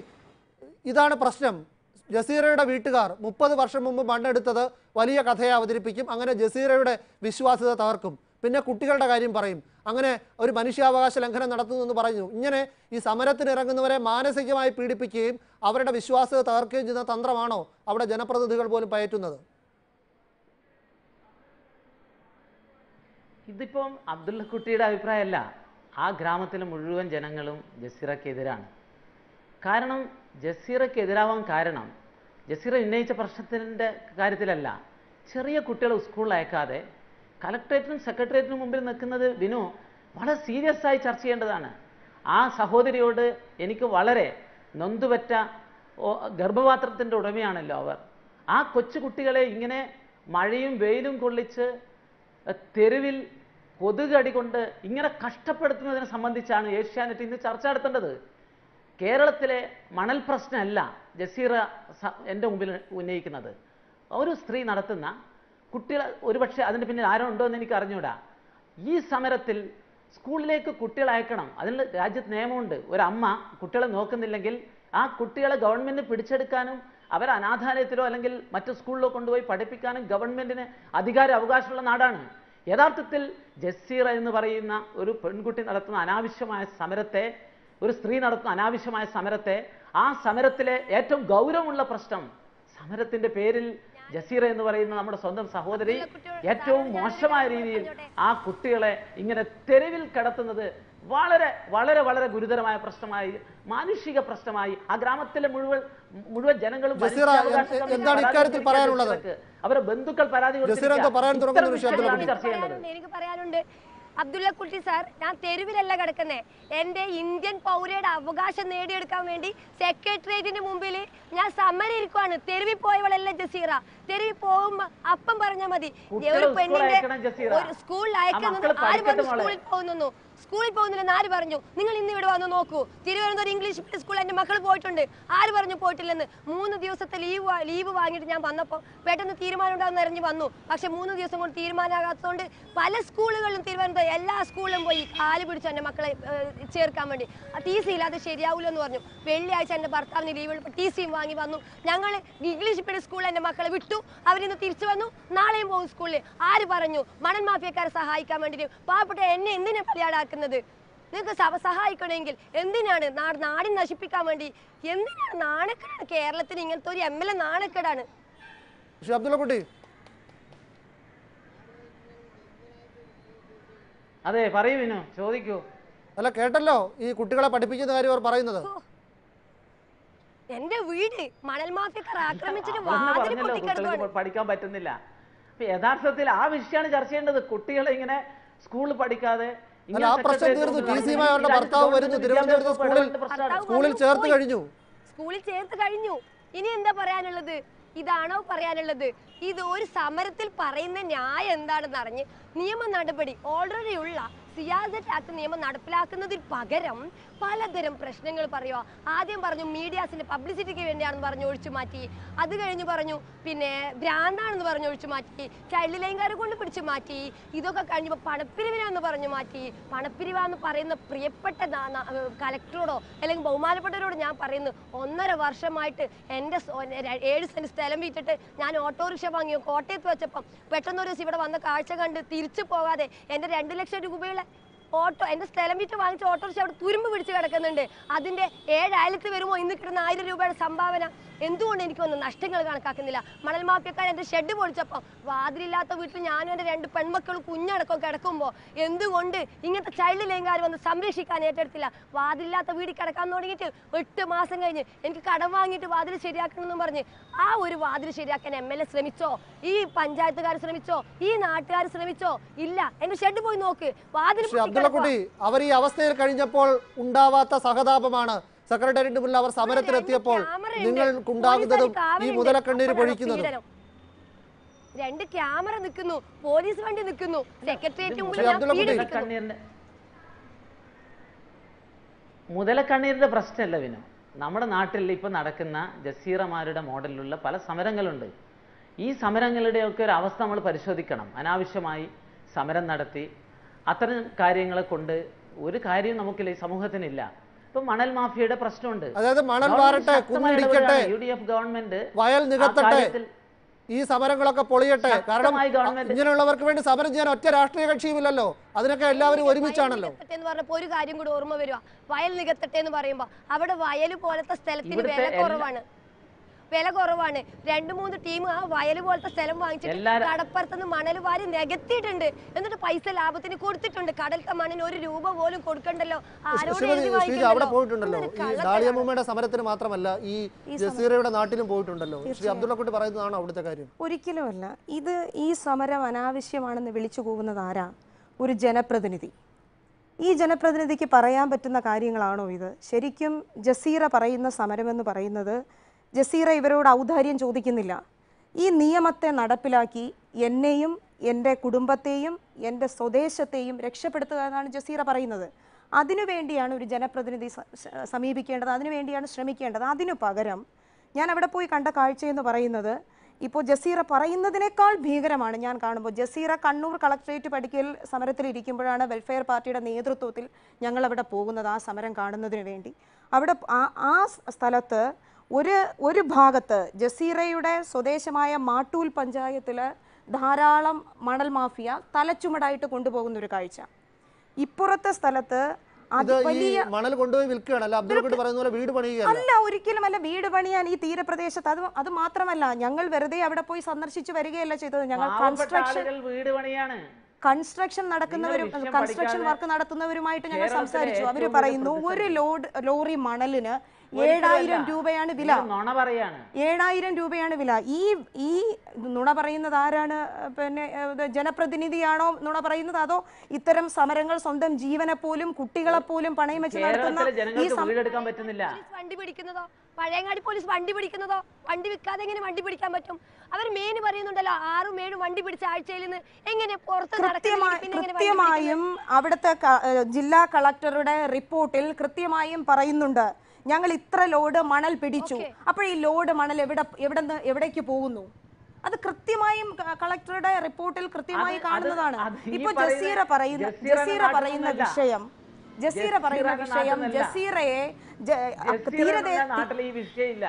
ഇതാണ് പ്രശ്നം ജസീറയുടെ വീട്ടുകാർ മുപ്പത് വർഷം മുമ്പ് മണ്ണെടുത്തത് വലിയ കഥയെ അവതരിപ്പിക്കും അങ്ങനെ ജസീറയുടെ വിശ്വാസ്യത തകർക്കും പിന്നെ കുട്ടികളുടെ കാര്യം പറയും അങ്ങനെ ഒരു മനുഷ്യാവകാശ ലംഘനം നടത്തുന്നു എന്ന് പറഞ്ഞു ഇങ്ങനെ ഈ സമരത്തിന് ഇറങ്ങുന്നവരെ മാനസികമായി പീഡിപ്പിക്കുകയും അവരുടെ വിശ്വാസ്യത തകർക്കുകയും ചെയ്യുന്ന തന്ത്രമാണോ അവിടെ ജനപ്രതിനിധികൾ പോലും പയറ്റുന്നത് ഇതിപ്പം അബ്ദുള്ളക്കുട്ടിയുടെ അഭിപ്രായമല്ല ആ ഗ്രാമത്തിലെ മുഴുവൻ ജനങ്ങളും ജസീറയ്ക്കെതിരാണ് കാരണം ജസീറയ്ക്കെതിരാവാൻ കാരണം ജസീറ ഉന്നയിച്ച പ്രശ്നത്തിൻ്റെ കാര്യത്തിലല്ല ചെറിയ കുട്ടികളെ സ്കൂളിൽ അയക്കാതെ കലക്ട്രേറ്റിനും സെക്രട്ടേറിയറ്റിനും മുമ്പിൽ നിൽക്കുന്നത് വിനു വളരെ സീരിയസ് ആയി ചർച്ച ചെയ്യേണ്ടതാണ് ആ സഹോദരിയോട് എനിക്ക് വളരെ നൊന്തുപറ്റ ഓ- ഗർഭപാത്രത്തിൻ്റെ ഉടമയാണല്ലോ അവർ ആ കൊച്ചു കുട്ടികളെ ഇങ്ങനെ മഴയും വെയിലും കൊള്ളിച്ച് തെരുവിൽ കൊതുകടി കൊണ്ട് ഇങ്ങനെ കഷ്ടപ്പെടുത്തുന്നതിനെ സംബന്ധിച്ചാണ് ഏഷ്യാനെറ്റ് ഇന്ന് ചർച്ച നടത്തേണ്ടത് കേരളത്തിലെ മണൽ പ്രശ്നമല്ല ജസീറ സ- എൻ്റെ മുമ്പിൽ ഉന്നയിക്കുന്നത് ഒരു സ്ത്രീ നടത്തുന്ന കുട്ടികൾ ഒരുപക്ഷെ അതിന് പിന്നിൽ ആരോ ഉണ്ടോ എന്ന് എനിക്ക് അറിഞ്ഞൂടാ ഈ സമരത്തിൽ സ്കൂളിലേക്ക് കുട്ടികളെ അയക്കണം അതിന് രാജ്യത്ത് നിയമമുണ്ട് ഒരമ്മ കുട്ടികളെ നോക്കുന്നില്ലെങ്കിൽ ആ കുട്ടികളെ ഗവൺമെന്റ് പിടിച്ചെടുക്കാനും അവരെ അനാഥാലയത്തിലോ അല്ലെങ്കിൽ മറ്റു സ്കൂളിലോ കൊണ്ടുപോയി പഠിപ്പിക്കാനും ഗവൺമെന്റിന് അധികാര അവകാശമുള്ള നാടാണ് യഥാർത്ഥത്തിൽ ജസീറ എന്ന് പറയുന്ന ഒരു പെൺകുട്ടി നടത്തുന്ന അനാവശ്യമായ സമരത്തെ ഒരു സ്ത്രീ നടത്തുന്ന അനാവശ്യമായ സമരത്തെ ആ സമരത്തിലെ ഏറ്റവും ഗൗരവമുള്ള പ്രശ്നം സമരത്തിന്റെ പേരിൽ ജസീറ എന്ന് പറയുന്ന നമ്മുടെ സ്വന്തം സഹോദരി ഏറ്റവും മോശമായ രീതിയിൽ ആ കുട്ടികളെ ഇങ്ങനെ തെരുവിൽ കിടത്തുന്നത് വളരെ വളരെ വളരെ ഗുരുതരമായ പ്രശ്നമായി മാനുഷിക പ്രശ്നമായി ആ ഗ്രാമത്തിലെ മുഴുവൻ മുഴുവൻ ജനങ്ങളും ജസീറ, മനുഷ്യാവകാശ എന്ത്- കമ്മീഷന് എന്താണ് പരാതി ഇക്കാര്യത്തിൽ കൊടുത്തിരിക്കുകയാണ് പറയാനുള്ളത്? ജസീറക്ക്. അവരുടെ ബന്ധുക്കൾ പരാതി ജസീറ എന്തോ പറയാൻ കൊടുത്തിരിക്കുകയാണ്. തുടങ്ങുന്നു ഇത്തരം ഋഷി അബ്ദുള്ള വിഷയങ്ങളാണ് കുട്ടി. ചർച്ച ചെയ്യേണ്ടത് പറയാനുണ്ട്, എനിക്ക് പറയാനുണ്ട് അബ്ദുള്ള കുട്ടി സാർ ഞാൻ തെരുവിലല്ല കിടക്കുന്നേ എൻ്റെ ഇന്ത്യൻ പൗരയുടെ അവകാശം നേടിയെടുക്കാൻ വേണ്ടി സെക്രട്ടേറിയറ്റിന്റെ മുമ്പിൽ ഞാൻ സമരം ഇരിക്കുവാണ് തെരുവിൽ പോയവളല്ല ജസീറ തെരുവിൽ പോകുമ്പോ അപ്പം പറഞ്ഞാൽ മതി കുട്ടികളെ ഒരു സ്കൂളിൽ പെണ്ണിന്റെ അയക്കണം ജസീറ. ഒരു സ്കൂളിൽ ആ അയക്കുന്നത് മക്കള് ആര് പഠിക്കട്ടെ പറഞ്ഞു മോളെ. സ്കൂളിൽ പോകുന്നു സ്കൂളിൽ പോകുന്നില്ലെന്ന് ആര് പറഞ്ഞു നിങ്ങൾ ഇന്ന് ഇവിടെ വന്ന് നോക്കൂ തിരുവനന്തപുരം ഇംഗ്ലീഷ് മീഡിയം സ്കൂളിൽ എൻ്റെ മക്കൾ പോയിട്ടുണ്ട് ആര് പറഞ്ഞു പോയിട്ടില്ലെന്ന് മൂന്ന് ദിവസത്തെ ലീവ് ലീവ് വാങ്ങിയിട്ട് ഞാൻ വന്നപ്പോൾ പെട്ടെന്ന് തീരുമാനം ഉണ്ടാകുന്ന അറിഞ്ഞ് വന്നു പക്ഷെ മൂന്ന് ദിവസം കൊണ്ട് തീരുമാനമാകാത്തതുകൊണ്ട് പല സ്കൂളുകളിലും തിരുവനന്തപുരം എല്ലാ സ്കൂളിലും പോയി കാല് പിടിച്ചു എൻ്റെ മക്കളെ ഏഹ്, ചേർക്കാൻ വേണ്ടി ടി സി ഇല്ലാതെ ശരിയാവില്ല എന്ന് പറഞ്ഞു വെള്ളിയാഴ്ച എൻ്റെ ഭർത്താവിന് ലീവ് എടുപ്പോൾ ടി സിയും വാങ്ങി വന്നു ഞങ്ങൾ ഇംഗ്ലീഷ് മീഡിയം സ്കൂളിൽ എൻ്റെ മക്കളെ വിട്ടു അവരിന്ന് തിരിച്ചു വന്നു നാളെയും പോകും സ്കൂളിൽ ആര് പറഞ്ഞു മണൽ മാഫിയക്കാരെ സഹായിക്കാൻ വേണ്ടിയിട്ട് പാവപ്പെട്ട എന്നെ എന്തിനാ ബലിയാടാക്കുന്നത് നിങ്ങൾക്ക് സഭ സഹായിക്കണമെങ്കിൽ എന്തിനാണ് നാട് നാടിനെ നശിപ്പിക്കാൻ വേണ്ടി എന്തിനാണ് നാണക്കേടാണ് കേരളത്തിന് ഇങ്ങനത്തെ ഒരു എം എൽ എ നാണക്കേടാണ് ശ്രീ അബ്ദുള്ള കുട്ടി അതെ പറയൂ വിനു ചോദിക്കൂ അല്ല കേട്ടല്ലോ ഈ കുട്ടികളെ പഠിപ്പിക്കുന്ന കാര്യം അവർ പറയുന്നത് എന്റെ വീട് മണൽ മാഫിയക്കാർ ആക്രമിച്ചിട്ട് അവിടുന്ന് വാതിൽ പറഞ്ഞല്ലോ പൊട്ടിക്കിടക്കുവാണ് കുട്ടികൾക്ക് പഠിക്കാൻ പറ്റുന്നില്ല അപ്പൊ യഥാർത്ഥത്തിൽ ആ വിഷയമാണ് ചർച്ച ചെയ്യേണ്ടത് കുട്ടികളെ ഇങ്ങനെ സ്കൂളിൽ പഠിക്കാതെ ഇങ്ങനെ അല്ല, ആ പ്രശ്നം secretariat തീർന്നു. കൊണ്ട് ടി സി നടക്കുന്ന മാരുടെ ഈ രാജ്യത്ത് ഭർത്താവ് ഗവൺമെന്റ് വരുന്നു. തിരുവനന്തപുരത്ത് വിദ്യാഭ്യാസ സ്കൂളിൽ വകുപ്പ് പ്രശ്നമാണ്. ഭർത്താവ് സ്കൂളിൽ വന്നു, ചേർത്ത് പോയി. കഴിഞ്ഞു സ്കൂളിൽ ചേർത്ത് കഴിഞ്ഞു ഇനി എന്താ പറയാനുള്ളത് ഇതാണോ പറയാനുള്ളത് ഇത് ഒരു സമരത്തിൽ പറയുന്ന ന്യായം എന്താണെന്ന് അറിഞ്ഞ് നിയമ നടപടി ഓൾറെഡി ഉള്ള സിയാസറ്റ് ആക്ട് നിയമം നടപ്പിലാക്കുന്നതിന് പകരം പലതരം പ്രശ്നങ്ങൾ പറയുക ആദ്യം പറഞ്ഞു മീഡിയാസിന്റെ പബ്ലിസിറ്റിക്ക് വേണ്ടിയാണെന്ന് പറഞ്ഞു ഒഴിച്ചു മാറ്റി അത് കഴിഞ്ഞ് പറഞ്ഞു പിന്നെ ഭ്രാന്താണെന്ന് പറഞ്ഞു ഒഴിച്ചു മാറ്റി ചൈൽഡ് ലൈൻകാരെ കൊണ്ട് പിടിച്ചു മാറ്റി ഇതൊക്കെ കഴിഞ്ഞപ്പോൾ പണപ്പിരിവിനാന്ന് പറഞ്ഞു മാറ്റി പണപ്പിരിവാന്ന് പറയുന്ന പ്രിയപ്പെട്ട നാ- നാ- ഏഹ് കലക്ടറോടോ അല്ലെങ്കിൽ ബഹുമാനപ്പെട്ടവരോട് ഞാൻ പറയുന്നു ഒന്നര വർഷമായിട്ട് എൻ്റെ സ്വ- ര- ഏഴ് സെന്റ് സ്ഥലം വിറ്റിട്ട് ഞാൻ ഓട്ടോറിക്ഷ വാങ്ങി കോട്ടയത്ത് വെച്ചപ്പം പെട്ടെന്ന് ഒരു ദിവസം ഇവിടെ വന്ന കാഴ്ച കണ്ട് തിരിച്ചു പോകാതെ എൻ്റെ രണ്ട് ലക്ഷം രൂപയുള്ള ഓട്ടോ എൻ്റെ സ്ഥലം വിറ്റ് വാങ്ങിച്ച ഓട്ടോറിക്ഷ അവിടെ തുരുമ്പ് പിടിച്ച് കിടക്കുന്നുണ്ട് അതിൻ്റെ ഏഴായിരത്തിൽ വരുമോ ഇന്ന് കിട്ടുന്ന ആയിരം രൂപയുടെ സംഭാവന എന്തുകൊണ്ട് എനിക്കൊന്നും നഷ്ടങ്ങൾ കണക്കാക്കുന്നില്ല മണൽ മാഫിയക്കാർ എൻ്റെ ഷെഡ് പൊളിച്ചപ്പോൾ വാതിലില്ലാത്ത വീട്ടിൽ ഞാനും എൻ്റെ രണ്ട് പെൺമക്കളും കുഞ്ഞടക്കം കിടക്കുമ്പോൾ എന്തുകൊണ്ട് ഇങ്ങനത്തെ ചൈൽഡ് ലൈൻകാർ വന്ന് സംരക്ഷിക്കാൻ ഏറ്റെടുത്തില്ല വാതിലില്ലാത്ത വീട്ടിൽ കിടക്കാൻ തുടങ്ങിയിട്ട് എട്ട് മാസം കഴിഞ്ഞ് എനിക്ക് കടം വാങ്ങിയിട്ട് വാതിൽ ശരിയാക്കണമെന്നും പറഞ്ഞ് ആ ഒരു വാതിൽ ശരിയാക്കാൻ എം എൽ എ ശ്രമിച്ചോ ഈ പഞ്ചായത്തുകാർ ശ്രമിച്ചോ ഈ നാട്ടുകാർ ശ്രമിച്ചോ ഇല്ല എന്റെ ഷെഡ് പോയി നോക്ക് വാതിൽ ശ്രീ അബ്ദുള്ളക്കുട്ടി അവർ ഈ അവസ്ഥയിൽ കഴിഞ്ഞപ്പോൾ ഉണ്ടാവാത്ത സഹതാപമാണ് സെക്രട്ടേറിയറ്റ് മുന്നിൽ അവർ സമരത്തിലെത്തിയപ്പോൾ നിങ്ങൾക്കുണ്ടാകുന്നതും ഈ മുതലക്കണ്ണീര് പൊഴിക്കുന്നതും രണ്ട് ക്യാമറ നിൽക്കുന്നു പോലീസ് വണ്ടി നിൽക്കുന്നു സെക്രട്ടേറിയറ്റ് മുമ്പിൽ ശ്രീ ഞാൻ അബ്ദുള്ള വീട് കുട്ടി. നിൽക്കുന്നു. മുതലക്കണ്ണീരിന്റെ മുതലക്കണ്ണീരിന്റെ പ്രശ്നമല്ല വിനു നമ്മുടെ നാട്ടിൽ ഇപ്പൊ നടക്കുന്ന ജസീറമാരുടെ മോഡലിലുള്ള പല സമരങ്ങളുണ്ട് ഈ സമരങ്ങളുടെയൊക്കെ ഒരു അവസ്ഥ നമ്മൾ പരിശോധിക്കണം അനാവശ്യമായി സമരം നടത്തി അത്തരം കാര്യങ്ങളെ കൊണ്ട് ഒരു കാര്യവും നമുക്കില്ല ഈ സമൂഹത്തിനില്ല ഇപ്പൊ മണൽ മാഫിയയുടെ പ്രശ്നമുണ്ട് അതായത് മണൽ ഗവൺമെന്റ് വാരട്ടെ ശക്തമായ കുന്നിടിക്കട്ടെ ഇടപെടലാണ്. യു ഡി എഫ് ഗവൺമെന്റ് വയൽ ആ നികത്തട്ടെ കാര്യത്തിൽ ഈ സമരങ്ങളൊക്കെ പൊളിയട്ടെ കാരണം ശക്തമായി ഗവൺമെന്റ് ഇങ്ങനെയുള്ളവർക്ക് വേണ്ടി സമരം ചെയ്യാൻ ഒറ്റ രാഷ്ട്രീയ കക്ഷിയുമില്ലല്ലോ അതിനൊക്കെ എല്ലാവരും ഒരുമിച്ചാണല്ലോ വയൽ നികത്തട്ടെ എന്ന് പറഞ്ഞപ്പോ ഒരു കാര്യം കൂടി ഓർമ്മ വരുക വയൽ നികത്തട്ടെ എന്ന് പറയുമ്പോ അവിടെ വയൽ പോലത്തെ സ്ഥലത്തിന് ഇവിടുത്തെ വില എല്ലാ- കുറവാണ് വില കുറവാണ് രണ്ട് മൂന്ന് ടീം ആ വയൽ പോലത്തെ സ്ഥലം വാങ്ങിച്ചിട്ട് എല്ലാ- കടപ്പുറത്തുനിന്ന് മണൽ വാരി നികത്തിയിട്ടുണ്ട് എന്നിട്ട് പൈസ ലാഭത്തിന് കൊടുത്തിട്ടുണ്ട് കടലത്തെ മണ്ണിന് ഒരു രൂപ പോലും കൊടുക്കണ്ടല്ലോ ആരോട് ശ്രീമതി എഴുതി ശ്രീജ അവിടെ വാങ്ങിക്കണ്ടല്ലോ. പോയിട്ടുണ്ടല്ലോ ഇതൊരു ഈ കള്ളത്തരാണ്. ഡാളിയമ്മയുടെ സമരത്തിന് മാത്രമല്ല ഈ ജസീറയുടെ നാട്ടിലും പോയിട്ടുണ്ടല്ലോ ശ്രീ അബ്ദുള്ളക്കുട്ടി പറയുന്നതാണോ അവിടുത്തെ കാര്യം ഒരിക്കലുമല്ല ഇത് ഈ സമരം അനാവശ്യമാണെന്ന് വിളിച്ചു കൂവുന്നത് ആരാ ഒരു ജനപ്രതിനിധി ഈ ജനപ്രതിനിധിക്ക് പറയാൻ പറ്റുന്ന കാര്യങ്ങളാണോ ഇത് ശരിക്കും ജസീറ പറയുന്ന സമരമെന്ന് പറയുന്നത് ജസീറ ഇവരോട് ഔദാര്യം ചോദിക്കുന്നില്ല ഈ നിയമത്തെ നടപ്പിലാക്കി എന്നെയും എൻ്റെ കുടുംബത്തെയും എൻ്റെ സ്വദേശത്തെയും രക്ഷപ്പെടുത്തുക എന്നാണ് ജസീറ പറയുന്നത് അതിനുവേണ്ടിയാണ് ഒരു ജനപ്രതിനിധി സ- സ- സമീപിക്കേണ്ടത് അതിനുവേണ്ടിയാണ് ശ്രമിക്കേണ്ടത് അതിനു പകരം ഞാൻ അവിടെ പോയി കണ്ട കാഴ്ചയെന്ന് പറയുന്നത് ഇപ്പോൾ ജസീറ പറയുന്നതിനേക്കാൾ ഭീകരമാണ് ഞാൻ കാണുമ്പോൾ ജസീറ കണ്ണൂർ കളക്ട്രേറ്റ് പഠിക്കൽ സമരത്തിലിരിക്കുമ്പോഴാണ് വെൽഫെയർ പാർട്ടിയുടെ നേതൃത്വത്തിൽ ഞങ്ങൾ അവിടെ പോകുന്നത് ആ സമരം കാണുന്നതിന് വേണ്ടി അവിടെ ആ ആ സ്ഥലത്ത് ഒരു ഒരു ഭാഗത്ത് ജസീറയുടെ സ്വദേശമായ മാട്ടൂൽ പഞ്ചായത്തിൽ ധാരാളം മണൽ മാഫിയ തലച്ചുമടായിട്ട് കൊണ്ടുപോകുന്ന ഒരു കാഴ്ച ഇപ്പുറത്തെ സ്ഥലത്ത് ഇത് ഈ വലിയ മണൽ കൊണ്ടുപോയി വിൽക്കുകയാണ് അല്ല അബ്ദുള്ളക്കുട്ടി പറയുന്ന പോലെ വീട് പണിയുകയല്ല അല്ല ഒരിക്കലുമല്ല വീട് പണിയാൻ ഈ തീരപ്രദേശത്ത് അത് അത് മാത്രമല്ല ഞങ്ങൾ വെറുതെ അവിടെ പോയി സന്ദർശിച്ചു വരികയല്ല ചെയ്തത് ഞങ്ങൾ പാവപ്പെട്ട കൺസ്ട്രക്ഷൻ ആളുകൾ വീട് പണിയാണ് കൺസ്ട്രക്ഷൻ നടക്കുന്നവരും വിഷയം കൺസ്ട്രക്ഷൻ പഠിക്കാതെ വർക്ക് നടത്തുന്നവരുമായിട്ട് ഞങ്ങൾ കേരളത്തിലെ സംസാരിച്ചു അവർ ഏറ്റവും വലിയ പറയുന്നു ഒരു ലോഡ് ലോറി മണലിന് ഏഴായിരം രൂപയാണ് വില നിങ്ങൾ നുണ പറയാണ് ഏഴായിരം രൂപയാണ് വില ഈ ഈ നുണ പറയുന്നത് ആരാണ് പിന്നെ ഏഹ്, ഇത് ജനപ്രതിനിധിയാണോ നുണ പറയുന്നത് അതോ ഇത്തരം സമരങ്ങൾ സ്വന്തം ജീവനെ പോലും കുട്ടികളെ പോലും പണയം വെച്ച് നടത്തുന്ന കേരളത്തിലെ ഈ ജനങ്ങൾക്ക് സം- വീടെടുക്കാൻ പറ്റുന്നില്ല പോലീസ് വണ്ടി പിടിക്കുന്നതോ പഴയങ്ങാടി പോലീസ് വണ്ടി പിടിക്കുന്നതോ വണ്ടി വിൽക്കാതെ എങ്ങനെ വണ്ടി പിടിക്കാൻ പറ്റും അവർ മെയിൻ പറയുന്നുണ്ടല്ലോ ആറും ഏഴും വണ്ടി പിടിച്ച ആഴ്ചയിൽ നിന്ന് എങ്ങനെ പുറത്ത് കൃത്യമായി നടക്കുന്നെങ്കിൽ പിന്നെ എങ്ങനെ വണ്ടി കൃത്യമായും അവിടുത്തെ ക- ഏഹ് ജില്ലാ കളക്ടറുടെ റിപ്പോർട്ടിൽ കൃത്യമായും പറയുന്നുണ്ട് ഞങ്ങൾ ഇത്ര ലോഡ് മണൽ പിടിച്ചു അപ്പോൾ ഈ ലോഡ് മണൽ എവിടെ എവിടെ നിന്ന് എവിടേക്ക് പോകുന്നു അത് കൃത്യമായും ക- കളക്ടറുടെ റിപ്പോർട്ടിൽ കൃത്യമായി അത് കാണുന്നതാണ് അത് ഈ ഇപ്പൊ പറയുന്ന- ജസീറ പറയുന്ന ജസീറയുടെ ജസീറ പറയുന്ന നാട്ടിലൊന്നുമല്ല. വിഷയം ജസീറ പറയുന്ന ജസീറയുടെ വിഷയം നാട്ടിലല്ല. ജസീറയെ ജ- തീരദേ ജസീറയുടെ നാട്ടിൽ ഈ വിഷയമില്ല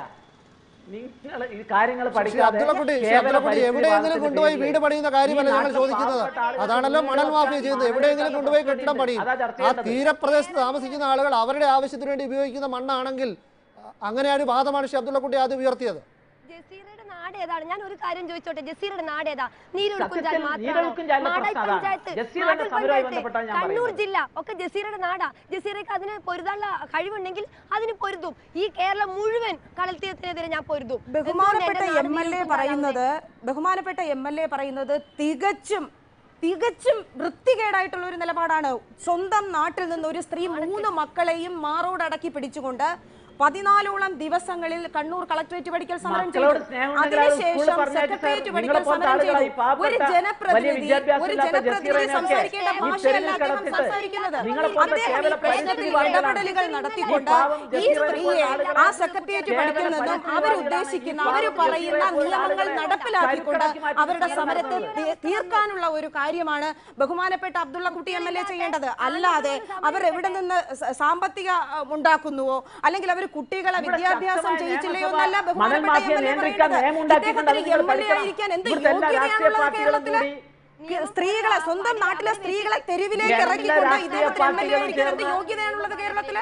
നിങ്ങൾ ഈ കാര്യങ്ങൾ ശ്രീ പഠിക്കാതെ അബ്ദുള്ളക്കുട്ടി ശ്രീ കേവല അബ്ദുള്ളക്കുട്ടി പരിസ്ഥിതി എവിടെയെങ്കിലും വാദത്തിന്റെ കൊണ്ടുപോയി പേരിൽ വീട് പണിയുന്ന കാര്യമല്ല ഈ ഞങ്ങൾ നാട്ടിലെ ചോദിക്കുന്നത് പാവപ്പെട്ട ആളുകൾ അതാണല്ലോ മണൽ മാഫിയ ചെയ്യുന്നത് എവിടെയെങ്കിലും കൊണ്ടുപോയി കെട്ടിടം പണിയും അതാ ചർച്ച ആ ചെയ്യേണ്ടത്. തീരപ്രദേശത്ത് താമസിക്കുന്ന ആളുകൾ അവരുടെ ആവശ്യത്തിന് വേണ്ടി ഉപയോഗിക്കുന്ന മണ്ണാണെങ്കിൽ അ- അങ്ങനെ ഒരു വാദമാണ് ശ്രീ അബ്ദുള്ളക്കുട്ടി ആദ്യം ഉയർത്തിയത് ജസീറയുടെ നാട് ഏതാണ് ഞാൻ ഒരു കാര്യം ചോദിച്ചോട്ടെ ജസീറയുടെ നാട് ഏതാ നീരൊഴുക്കുംചാൽ സത്യത്തിൽ മാത്രമാണോ നീരൊഴുക്കുംചാലിലെ മാടായി പ്രശ്നം അതാണ്. പഞ്ചായത്ത് ജസീറയുടെ മാടായി സമരവുമായി പഞ്ചായത്ത്, ബന്ധപ്പെട്ടാണ് ഞാൻ കണ്ണൂർ പറയുന്നത്. ജില്ല ഒക്കെ ജസീറയുടെ നാടാ ജസീറയ്ക്ക് അതിന് പൊരുതാനുള്ള കഴിവുണ്ടെങ്കിൽ അതിന് പൊരുതും ഈ കേരളം മുഴുവൻ കടൽ തീരത്തിനെതിരെ ഞാൻ പൊരുതും ബഹുമാനപ്പെട്ട എന്തുകൊണ്ട് എന്റെ എം നാട് എൽ എ നീരൊഴുക്കുംചാലാവുന്നേ? പറയുന്നത് ബഹുമാനപ്പെട്ട എം എൽ എ പറയുന്നത് തികച്ചും തികച്ചും വൃത്തികേടായിട്ടുള്ള ഒരു നിലപാടാണ് സ്വന്തം നാട്ടിൽ നിന്ന് ഒരു സ്ത്രീ മൂന്ന് മക്കളെയും മാറോടടക്കി പിടിച്ചുകൊണ്ട് പതിനാലോളം ദിവസങ്ങളിൽ കണ്ണൂർ കളക്ടറേറ്റ് പഠിക്കൽ സമരം ചെയ്തു മക്കളോട് സ്നേഹം ഉണ്ടെങ്കിൽ അത് സ്കൂളിൽ അതിനുശേഷം പറഞ്ഞയച്ച് സെക്രട്ടേറിയറ്റ് സാർ, പഠിക്കൽ നിങ്ങളെപ്പോലത്തെ സമരം ആളുകളായി ചെയ്തു പാവപ്പെട്ട ഒരു വലിയ ജനപ്രതിനിധി ഒരു വിദ്യാഭ്യാസമില്ലാത്ത ജനപ്രതിനിധി ജസീറേനെയൊക്കെ സംസാരിക്കേണ്ട ഈ ഭാഷയല്ല തെരുവിൽ അദ്ദേഹം കടത്തിയിട്ട് സംസാരിക്കുന്നത് നിങ്ങളെപ്പോലത്തെ അദ്ദേഹം ഈ കേവല പ്രശ്നത്തിൽ പരിസ്ഥിതിവാദികളാണ്. ഇടപെടലുകൾ നടത്തിക്കൊണ്ട് ഈ പാവം ഈ ജസീറയെ സ്ത്രീയെ പോലുള്ള ആളുകളെ ആ സെക്രട്ടേറിയറ്റ് കേവല പഠിക്കൽ നിന്നും അവർ പരിസ്ഥിതിവാദികളാണ്. ഉദ്ദേശിക്കുന്ന ഈ അവർ പാവം പറയുന്ന ജസീറയെ പോലുള്ള നിയമങ്ങൾ ആളുകളെ നടപ്പിലാക്കിക്കൊണ്ട് കരുക്കടക്കി മാറ്റി അവരുടെ സമരം സമരത്തെ നടത്തുന്നത്. തീ- തീർക്കാനുള്ള ഒരു കാര്യമാണ് ബഹുമാനപ്പെട്ട അബ്ദുള്ള കുട്ടി എം എൽ എ ചെയ്യേണ്ടത് അല്ലാതെ അവർ എവിടെ നിന്ന് സ- സാമ്പത്തിക അഹ്, ഉണ്ടാക്കുന്നുവോ അല്ലെങ്കിൽ അവർ കുട്ടികളെ ഇവിടെ വിദ്യാഭ്യാസം ശക്തമായ ചെയ്യിച്ചില്ലയോ നിയമസഭ എന്നല്ല മണൽ ബഹുമാനപ്പെട്ട മാഫിയ എം എൽ എ നിയന്ത്രിക്കാൻ പറയുന്നത് നിയമം ഉണ്ടാക്കിയിട്ടുണ്ട് അത് ഇദ്ദേഹത്തിന് നിങ്ങൾ എം എൽ എ പഠിക്കണം. ആയിരിക്കാൻ എന്ത് ഇവിടുത്തെ എല്ലാ രാഷ്ട്രീയ യോഗ്യതയാണുള്ളത് പാർട്ടികളും കേരളത്തില് കൂടി സ്ത്രീകളെ സ്വന്തം നാട്ടിലെ സ്ത്രീകളെ തെരുവിലേക്ക് എല്ലാ ഇറക്കിക്കൊണ്ട് രാഷ്ട്രീയ ഇദ്ദേഹത്തിന് എം എൽ എ പാർട്ടികളും ആയിരിക്കാൻ എന്ത് ചേർന്ന് യോഗ്യതയാണുള്ളത് കേരളത്തില്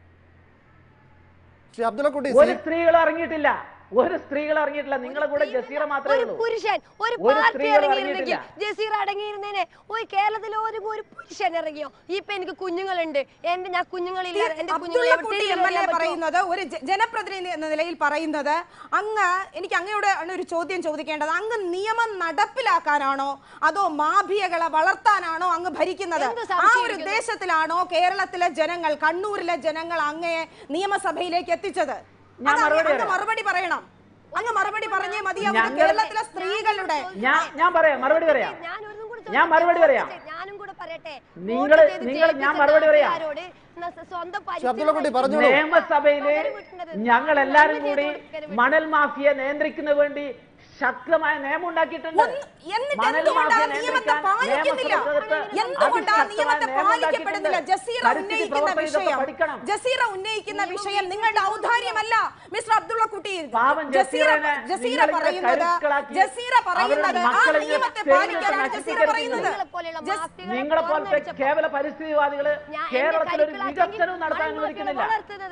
ശ്രീ അബ്ദുള്ളക്കുട്ടി ഒരു സ്ത്രീകൾ ഇറങ്ങിയിട്ടില്ല ഒരു സ്ത്രീകൾ ഇറങ്ങിയിട്ടില്ല നിങ്ങളെ കൂടെ ജസീറ മാത്രമേ ഒരു ഉള്ളൂ പുരുഷൻ ഒരു ഒരു പാർട്ടി സ്ത്രീകൾ ഇറങ്ങിയിരുന്നെങ്കിൽ ഇറങ്ങിയിട്ടില്ല. ജസീർ അടങ്ങിയിരുന്നേനെ ഒരു കേരളത്തിലെ ഒരു ഒരു പുരുഷൻ ഇറങ്ങിയോ ഇപ്പൊ എനിക്ക് കുഞ്ഞുങ്ങളുണ്ട് എന്റെ ഞാൻ കുഞ്ഞുങ്ങളില്ല എന്റെ കുഞ്ഞുങ്ങളെ അബ്ദുള്ള കുട്ടി എം എൽ എ പറയുന്നത് ഒരു ജ- ജനപ്രതിനിധി എന്ന നിലയിൽ പറയുന്നത് അങ്ങ് എനിക്ക് അങ്ങയോട് ആണ് ഒരു ചോദ്യം ചോദിക്കേണ്ടത് അങ്ങ് നിയമം നടപ്പിലാക്കാനാണോ അതോ മാഫിയകളെ വളർത്താനാണോ അങ്ങ് ഭരിക്കുന്നത് എന്ത് ആ ഒരു സംശയിക്കുന്നു? ഉദ്ദേശത്തിലാണോ കേരളത്തിലെ ജനങ്ങൾ കണ്ണൂരിലെ ജനങ്ങൾ അങ്ങയെ നിയമസഭയിലേക്ക് എത്തിച്ചത് ഞാൻ അത് അങ്ങ് മറുപടി അങ്ങ് പറയാം. മറുപടി പറയണം അങ്ങ് മറുപടി പറഞ്ഞേ മതിയാവും ഞങ്ങൾ- കേരളത്തിലെ സ്ത്രീകളുടെ ഞാൻ ഞാൻ പറയാം മറുപടി പറയാം ഞാൻ ഒന്നും കൂടെ ഞാൻ മറുപടി ചോദിക്കട്ടെ? പറയാം. ഞാനും കൂടെ പറയട്ടെ നിങ്ങള്- വോട്ട് ചെയ്ത് നിങ്ങള് ഞാൻ ജയിപ്പിച്ച മറുപടി പറയാം. നാട്ടുകാരോട് ന- സ്വന്തം ശ്രീ അബ്ദുള്ളക്കുട്ടി പറഞ്ഞോളൂ നിയമസഭയില് ഞങ്ങൾ എല്ലാരും കൂടി മണൽ മാഫിയ നിയന്ത്രിക്കുന്നതിന് വേണ്ടി ശക്തമായ നിയമം ഉണ്ടാക്കിയിട്ടുണ്ട് എന്നിട്ട് മണൽ എന്തുകൊണ്ട് ആ മാഫിയ നിയമത്തെ നിയന്ത്രിക്കാൻ പാലിക്കുന്നില്ല നിയമസഭയ്ക്കകത്ത് എന്തുകൊണ്ട് ആ അതിശക്തമായ നിയമത്തെ നിയമം പാലിക്കപ്പെടുന്നില്ല ഉണ്ടാക്കിയിട്ടുണ്ട്. ജസീറ പരിസ്ഥിതി ഉന്നയിക്കുന്ന പ്രവർത്തകർ ഇതൊക്കെ വിഷയം പഠിക്കണം ജസീറ ഉന്നയിക്കുന്ന വിഷയം നിങ്ങളുടെ ഔദാര്യമല്ല മിസ്റ്റർ അബ്ദുള്ള കുട്ടി പാവം ജസീറ ജസീറനെ ജസീറ നിങ്ങളിങ്ങനെ പറയുന്നത് കരുക്കളാക്കി ജസീറ പറയുന്നത് അവരുടെ ആ മക്കളെ നിയമത്തെ തെരുവിൽ പാലിക്കാനാണ് ജസീറ നശിപ്പിക്കരുത്. പറയുന്നത് ജസ്- നിങ്ങളെ പോലത്തെ കേവല പരിസ്ഥിതിവാദികള് കേരളത്തിൽ ഒരു വികസനവും നടത്താൻ അനുവദിക്കുന്നില്ല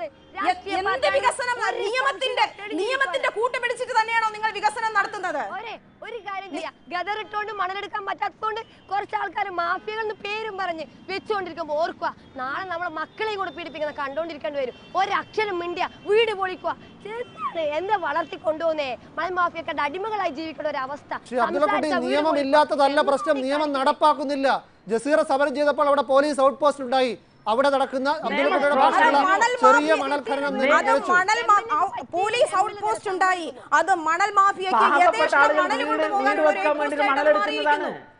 എ- എന്ത് വികസനം നിയമത്തിന്റെ നിയമത്തിന്റെ കൂട്ടുപിടിച്ചിട്ട് തന്നെയാണോ നിങ്ങൾ വികസനം നടത്തുന്നത് ഒരേ ഒരു കാര്യം ചെയ്യാം ഗദറിട്ടോണ്ട് മണലെടുക്കാൻ പറ്റാത്തതുകൊണ്ട് കുറച്ച് ആൾക്കാർ മാഫിയകൾ എന്ന് പേരും പറഞ്ഞ് വെച്ചുകൊണ്ടിരിക്കുമ്പോൾ ഓർക്കുക നാളെ നമ്മളെ മക്കളെയും കൂടെ പീഡിപ്പിക്കുന്ന കണ്ടോണ്ടിരിക്കേണ്ടി വരും ഒരക്ഷരം മിണ്ടിയ വീട് പൊളിക്കുക എന്താണ് എന്താ വളർത്തി കൊണ്ടുപോകുന്നേ മണൽ മാഫിയക്കാരുടെ അടിമകളായി ജീവിക്കേണ്ട ഒരു അവസ്ഥ ശ്രീ അബ്ദുള്ളക്കുട്ടി സംസാരിച്ചാ വീട് നിയമം പൊളിക്കുക. ഇല്ലാത്തതല്ല പ്രശ്നം നിയമം നടപ്പാക്കുന്നില്ല ജസീറ സമരം ചെയ്തപ്പോൾ അവിടെ പോലീസ് ഔട്ട് പോസ്റ്റ് ഉണ്ടായി അവിടെ നടക്കുന്ന അബ്ദുള്ളക്കുട്ടിയുടെ നിയമം ഭാഷയുള്ള മണൽ ചെറിയ മാഫിയ- മണൽ ഖനനം അത് നിരോധിച്ചു മണൽ മാ- ഔ- പോലീസ് ഔട്ട് പോസ്റ്റ് ഉണ്ടായി അത് മണൽ മാഫിയക്ക് പാവപ്പെട്ട യഥേഷ്ടം ആളുകൾ മണൽ വീട് വീട് കൊണ്ടുപോകാനുള്ള ഒരു വെക്കാൻ വേണ്ടി outpost ആയിട്ട് മണലെടുക്കുന്നതാണ് മാറിയിരിക്കുന്നു.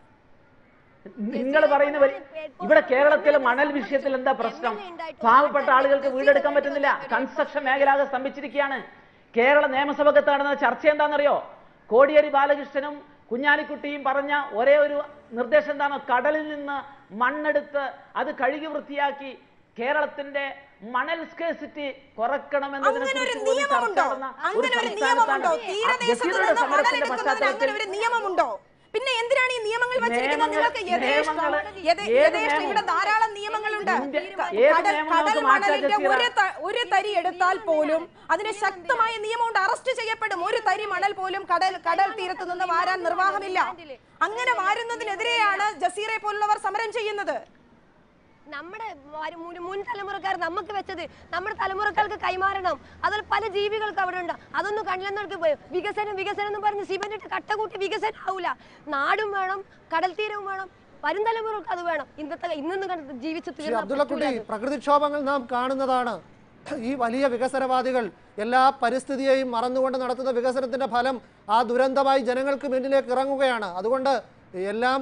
നിങ്ങൾ പറയുന്ന വരി- ഇവിടെ കേരളത്തിലെ മണൽ വിഷയത്തിൽ എന്താ പ്രശ്നം പാവപ്പെട്ട ആളുകൾക്ക് വീടെടുക്കാൻ പറ്റുന്നില്ല കൺസ്ട്രക്ഷൻ മേഖല ആകെ സ്തംഭിച്ചിരിക്കുകയാണ് കേരള നിയമസഭക്കത്ത് നടന്ന ചർച്ച എന്താണെന്നറിയോ കോടിയേരി ബാലകൃഷ്ണനും കുഞ്ഞാലിക്കുട്ടിയും പറഞ്ഞ ഒരേ ഒരു നിർദ്ദേശം എന്താണ് കടലിൽ നിന്ന് മണ്ണെടുത്ത് അത് കഴുകി വൃത്തിയാക്കി കേരളത്തിന്റെ മണൽ സ്കേസിറ്റി കുറക്കണമെന്നതിനെ അങ്ങനെ ഒരു കുറിച്ച് പോലും ചർച്ച നിയമമുണ്ടോ നടന്ന ഒരു അങ്ങനെ ഒരു സംസ്ഥാനത്താണ് നിയമമുണ്ടോ ആ തീരദേശത്ത് ജസീറയുടെ നിന്ന് സമരത്തിന്റെ മണലെടുക്കുന്നതിന് അങ്ങനെ പശ്ചാത്തലത്തിൽ ഒരു നിയമമുണ്ടോ പിന്നെ എന്തിനാണ് ഈ നിയമങ്ങൾ വെച്ചിരിക്കുന്നത് നിയമങ്ങൾ- നിങ്ങൾക്ക് യഥേഷ്ടം നിയമങ്ങൾ- യഥേ- ഏത് യഥേഷ്ടം ഇവിടെ നിയമം? ധാരാളം നിയമങ്ങളുണ്ട് ഇന്ത്യ- ക- ഏത് കടൽ നിയമം കടൽ നമുക്ക് മാറ്റാൻ മണലിന്റെ ജസീറ? ഒരു ത- ഒരു തരി എടുത്താൽ പോലും അതിന് ശക്തമായ നിയമമുണ്ട് അറസ്റ്റ് ചെയ്യപ്പെടും ഒരു തരി മണൽ പോലും കടൽ കടൽ തീരത്ത് നിന്ന് വാരാൻ നിർവാഹമില്ല അങ്ങനെ വാരുന്നതിനെതിരെയാണ് ജസീറെ പോലുള്ളവർ സമരം ചെയ്യുന്നത് നമ്മുടെ വരും- മുൻ- മുൻ തലമുറക്കാർ നമുക്ക് വെച്ചത് നമ്മുടെ തലമുറക്കാർക്ക് കൈമാറണം അതിൽ പല ജീവികൾക്ക് അവിടെ ഉണ്ട് അതൊന്നും കണ്ടില്ലെന്നവർക്ക് വികസനം വികസനം എന്ന് പറഞ്ഞ് സിമന്റ് ഇട്ട് കട്ട കൂട്ടി വികസനം ആവൂല നാടും വേണം കടൽ തീരവും വേണം വരും തലമുറക്ക് അത് വേണം ഇന്നത്തെ ഇന്നൊന്നും കണ്ട് ജീവിച്ചു ശ്രീ തീർന്നാ അബ്ദുള്ളക്കുട്ടി പറ്റൂല അത്. പ്രകൃതിക്ഷോഭങ്ങൾ നാം കാണുന്നതാണ് ഈ വലിയ വികസനവാദികൾ എല്ലാ പരിസ്ഥിതിയെയും മറന്നുകൊണ്ട് നടത്തുന്ന വികസനത്തിന്റെ ഫലം ആ ദുരന്തമായി ജനങ്ങൾക്ക് മുന്നിലേക്ക് ഇറങ്ങുകയാണ് അതുകൊണ്ട് എല്ലാം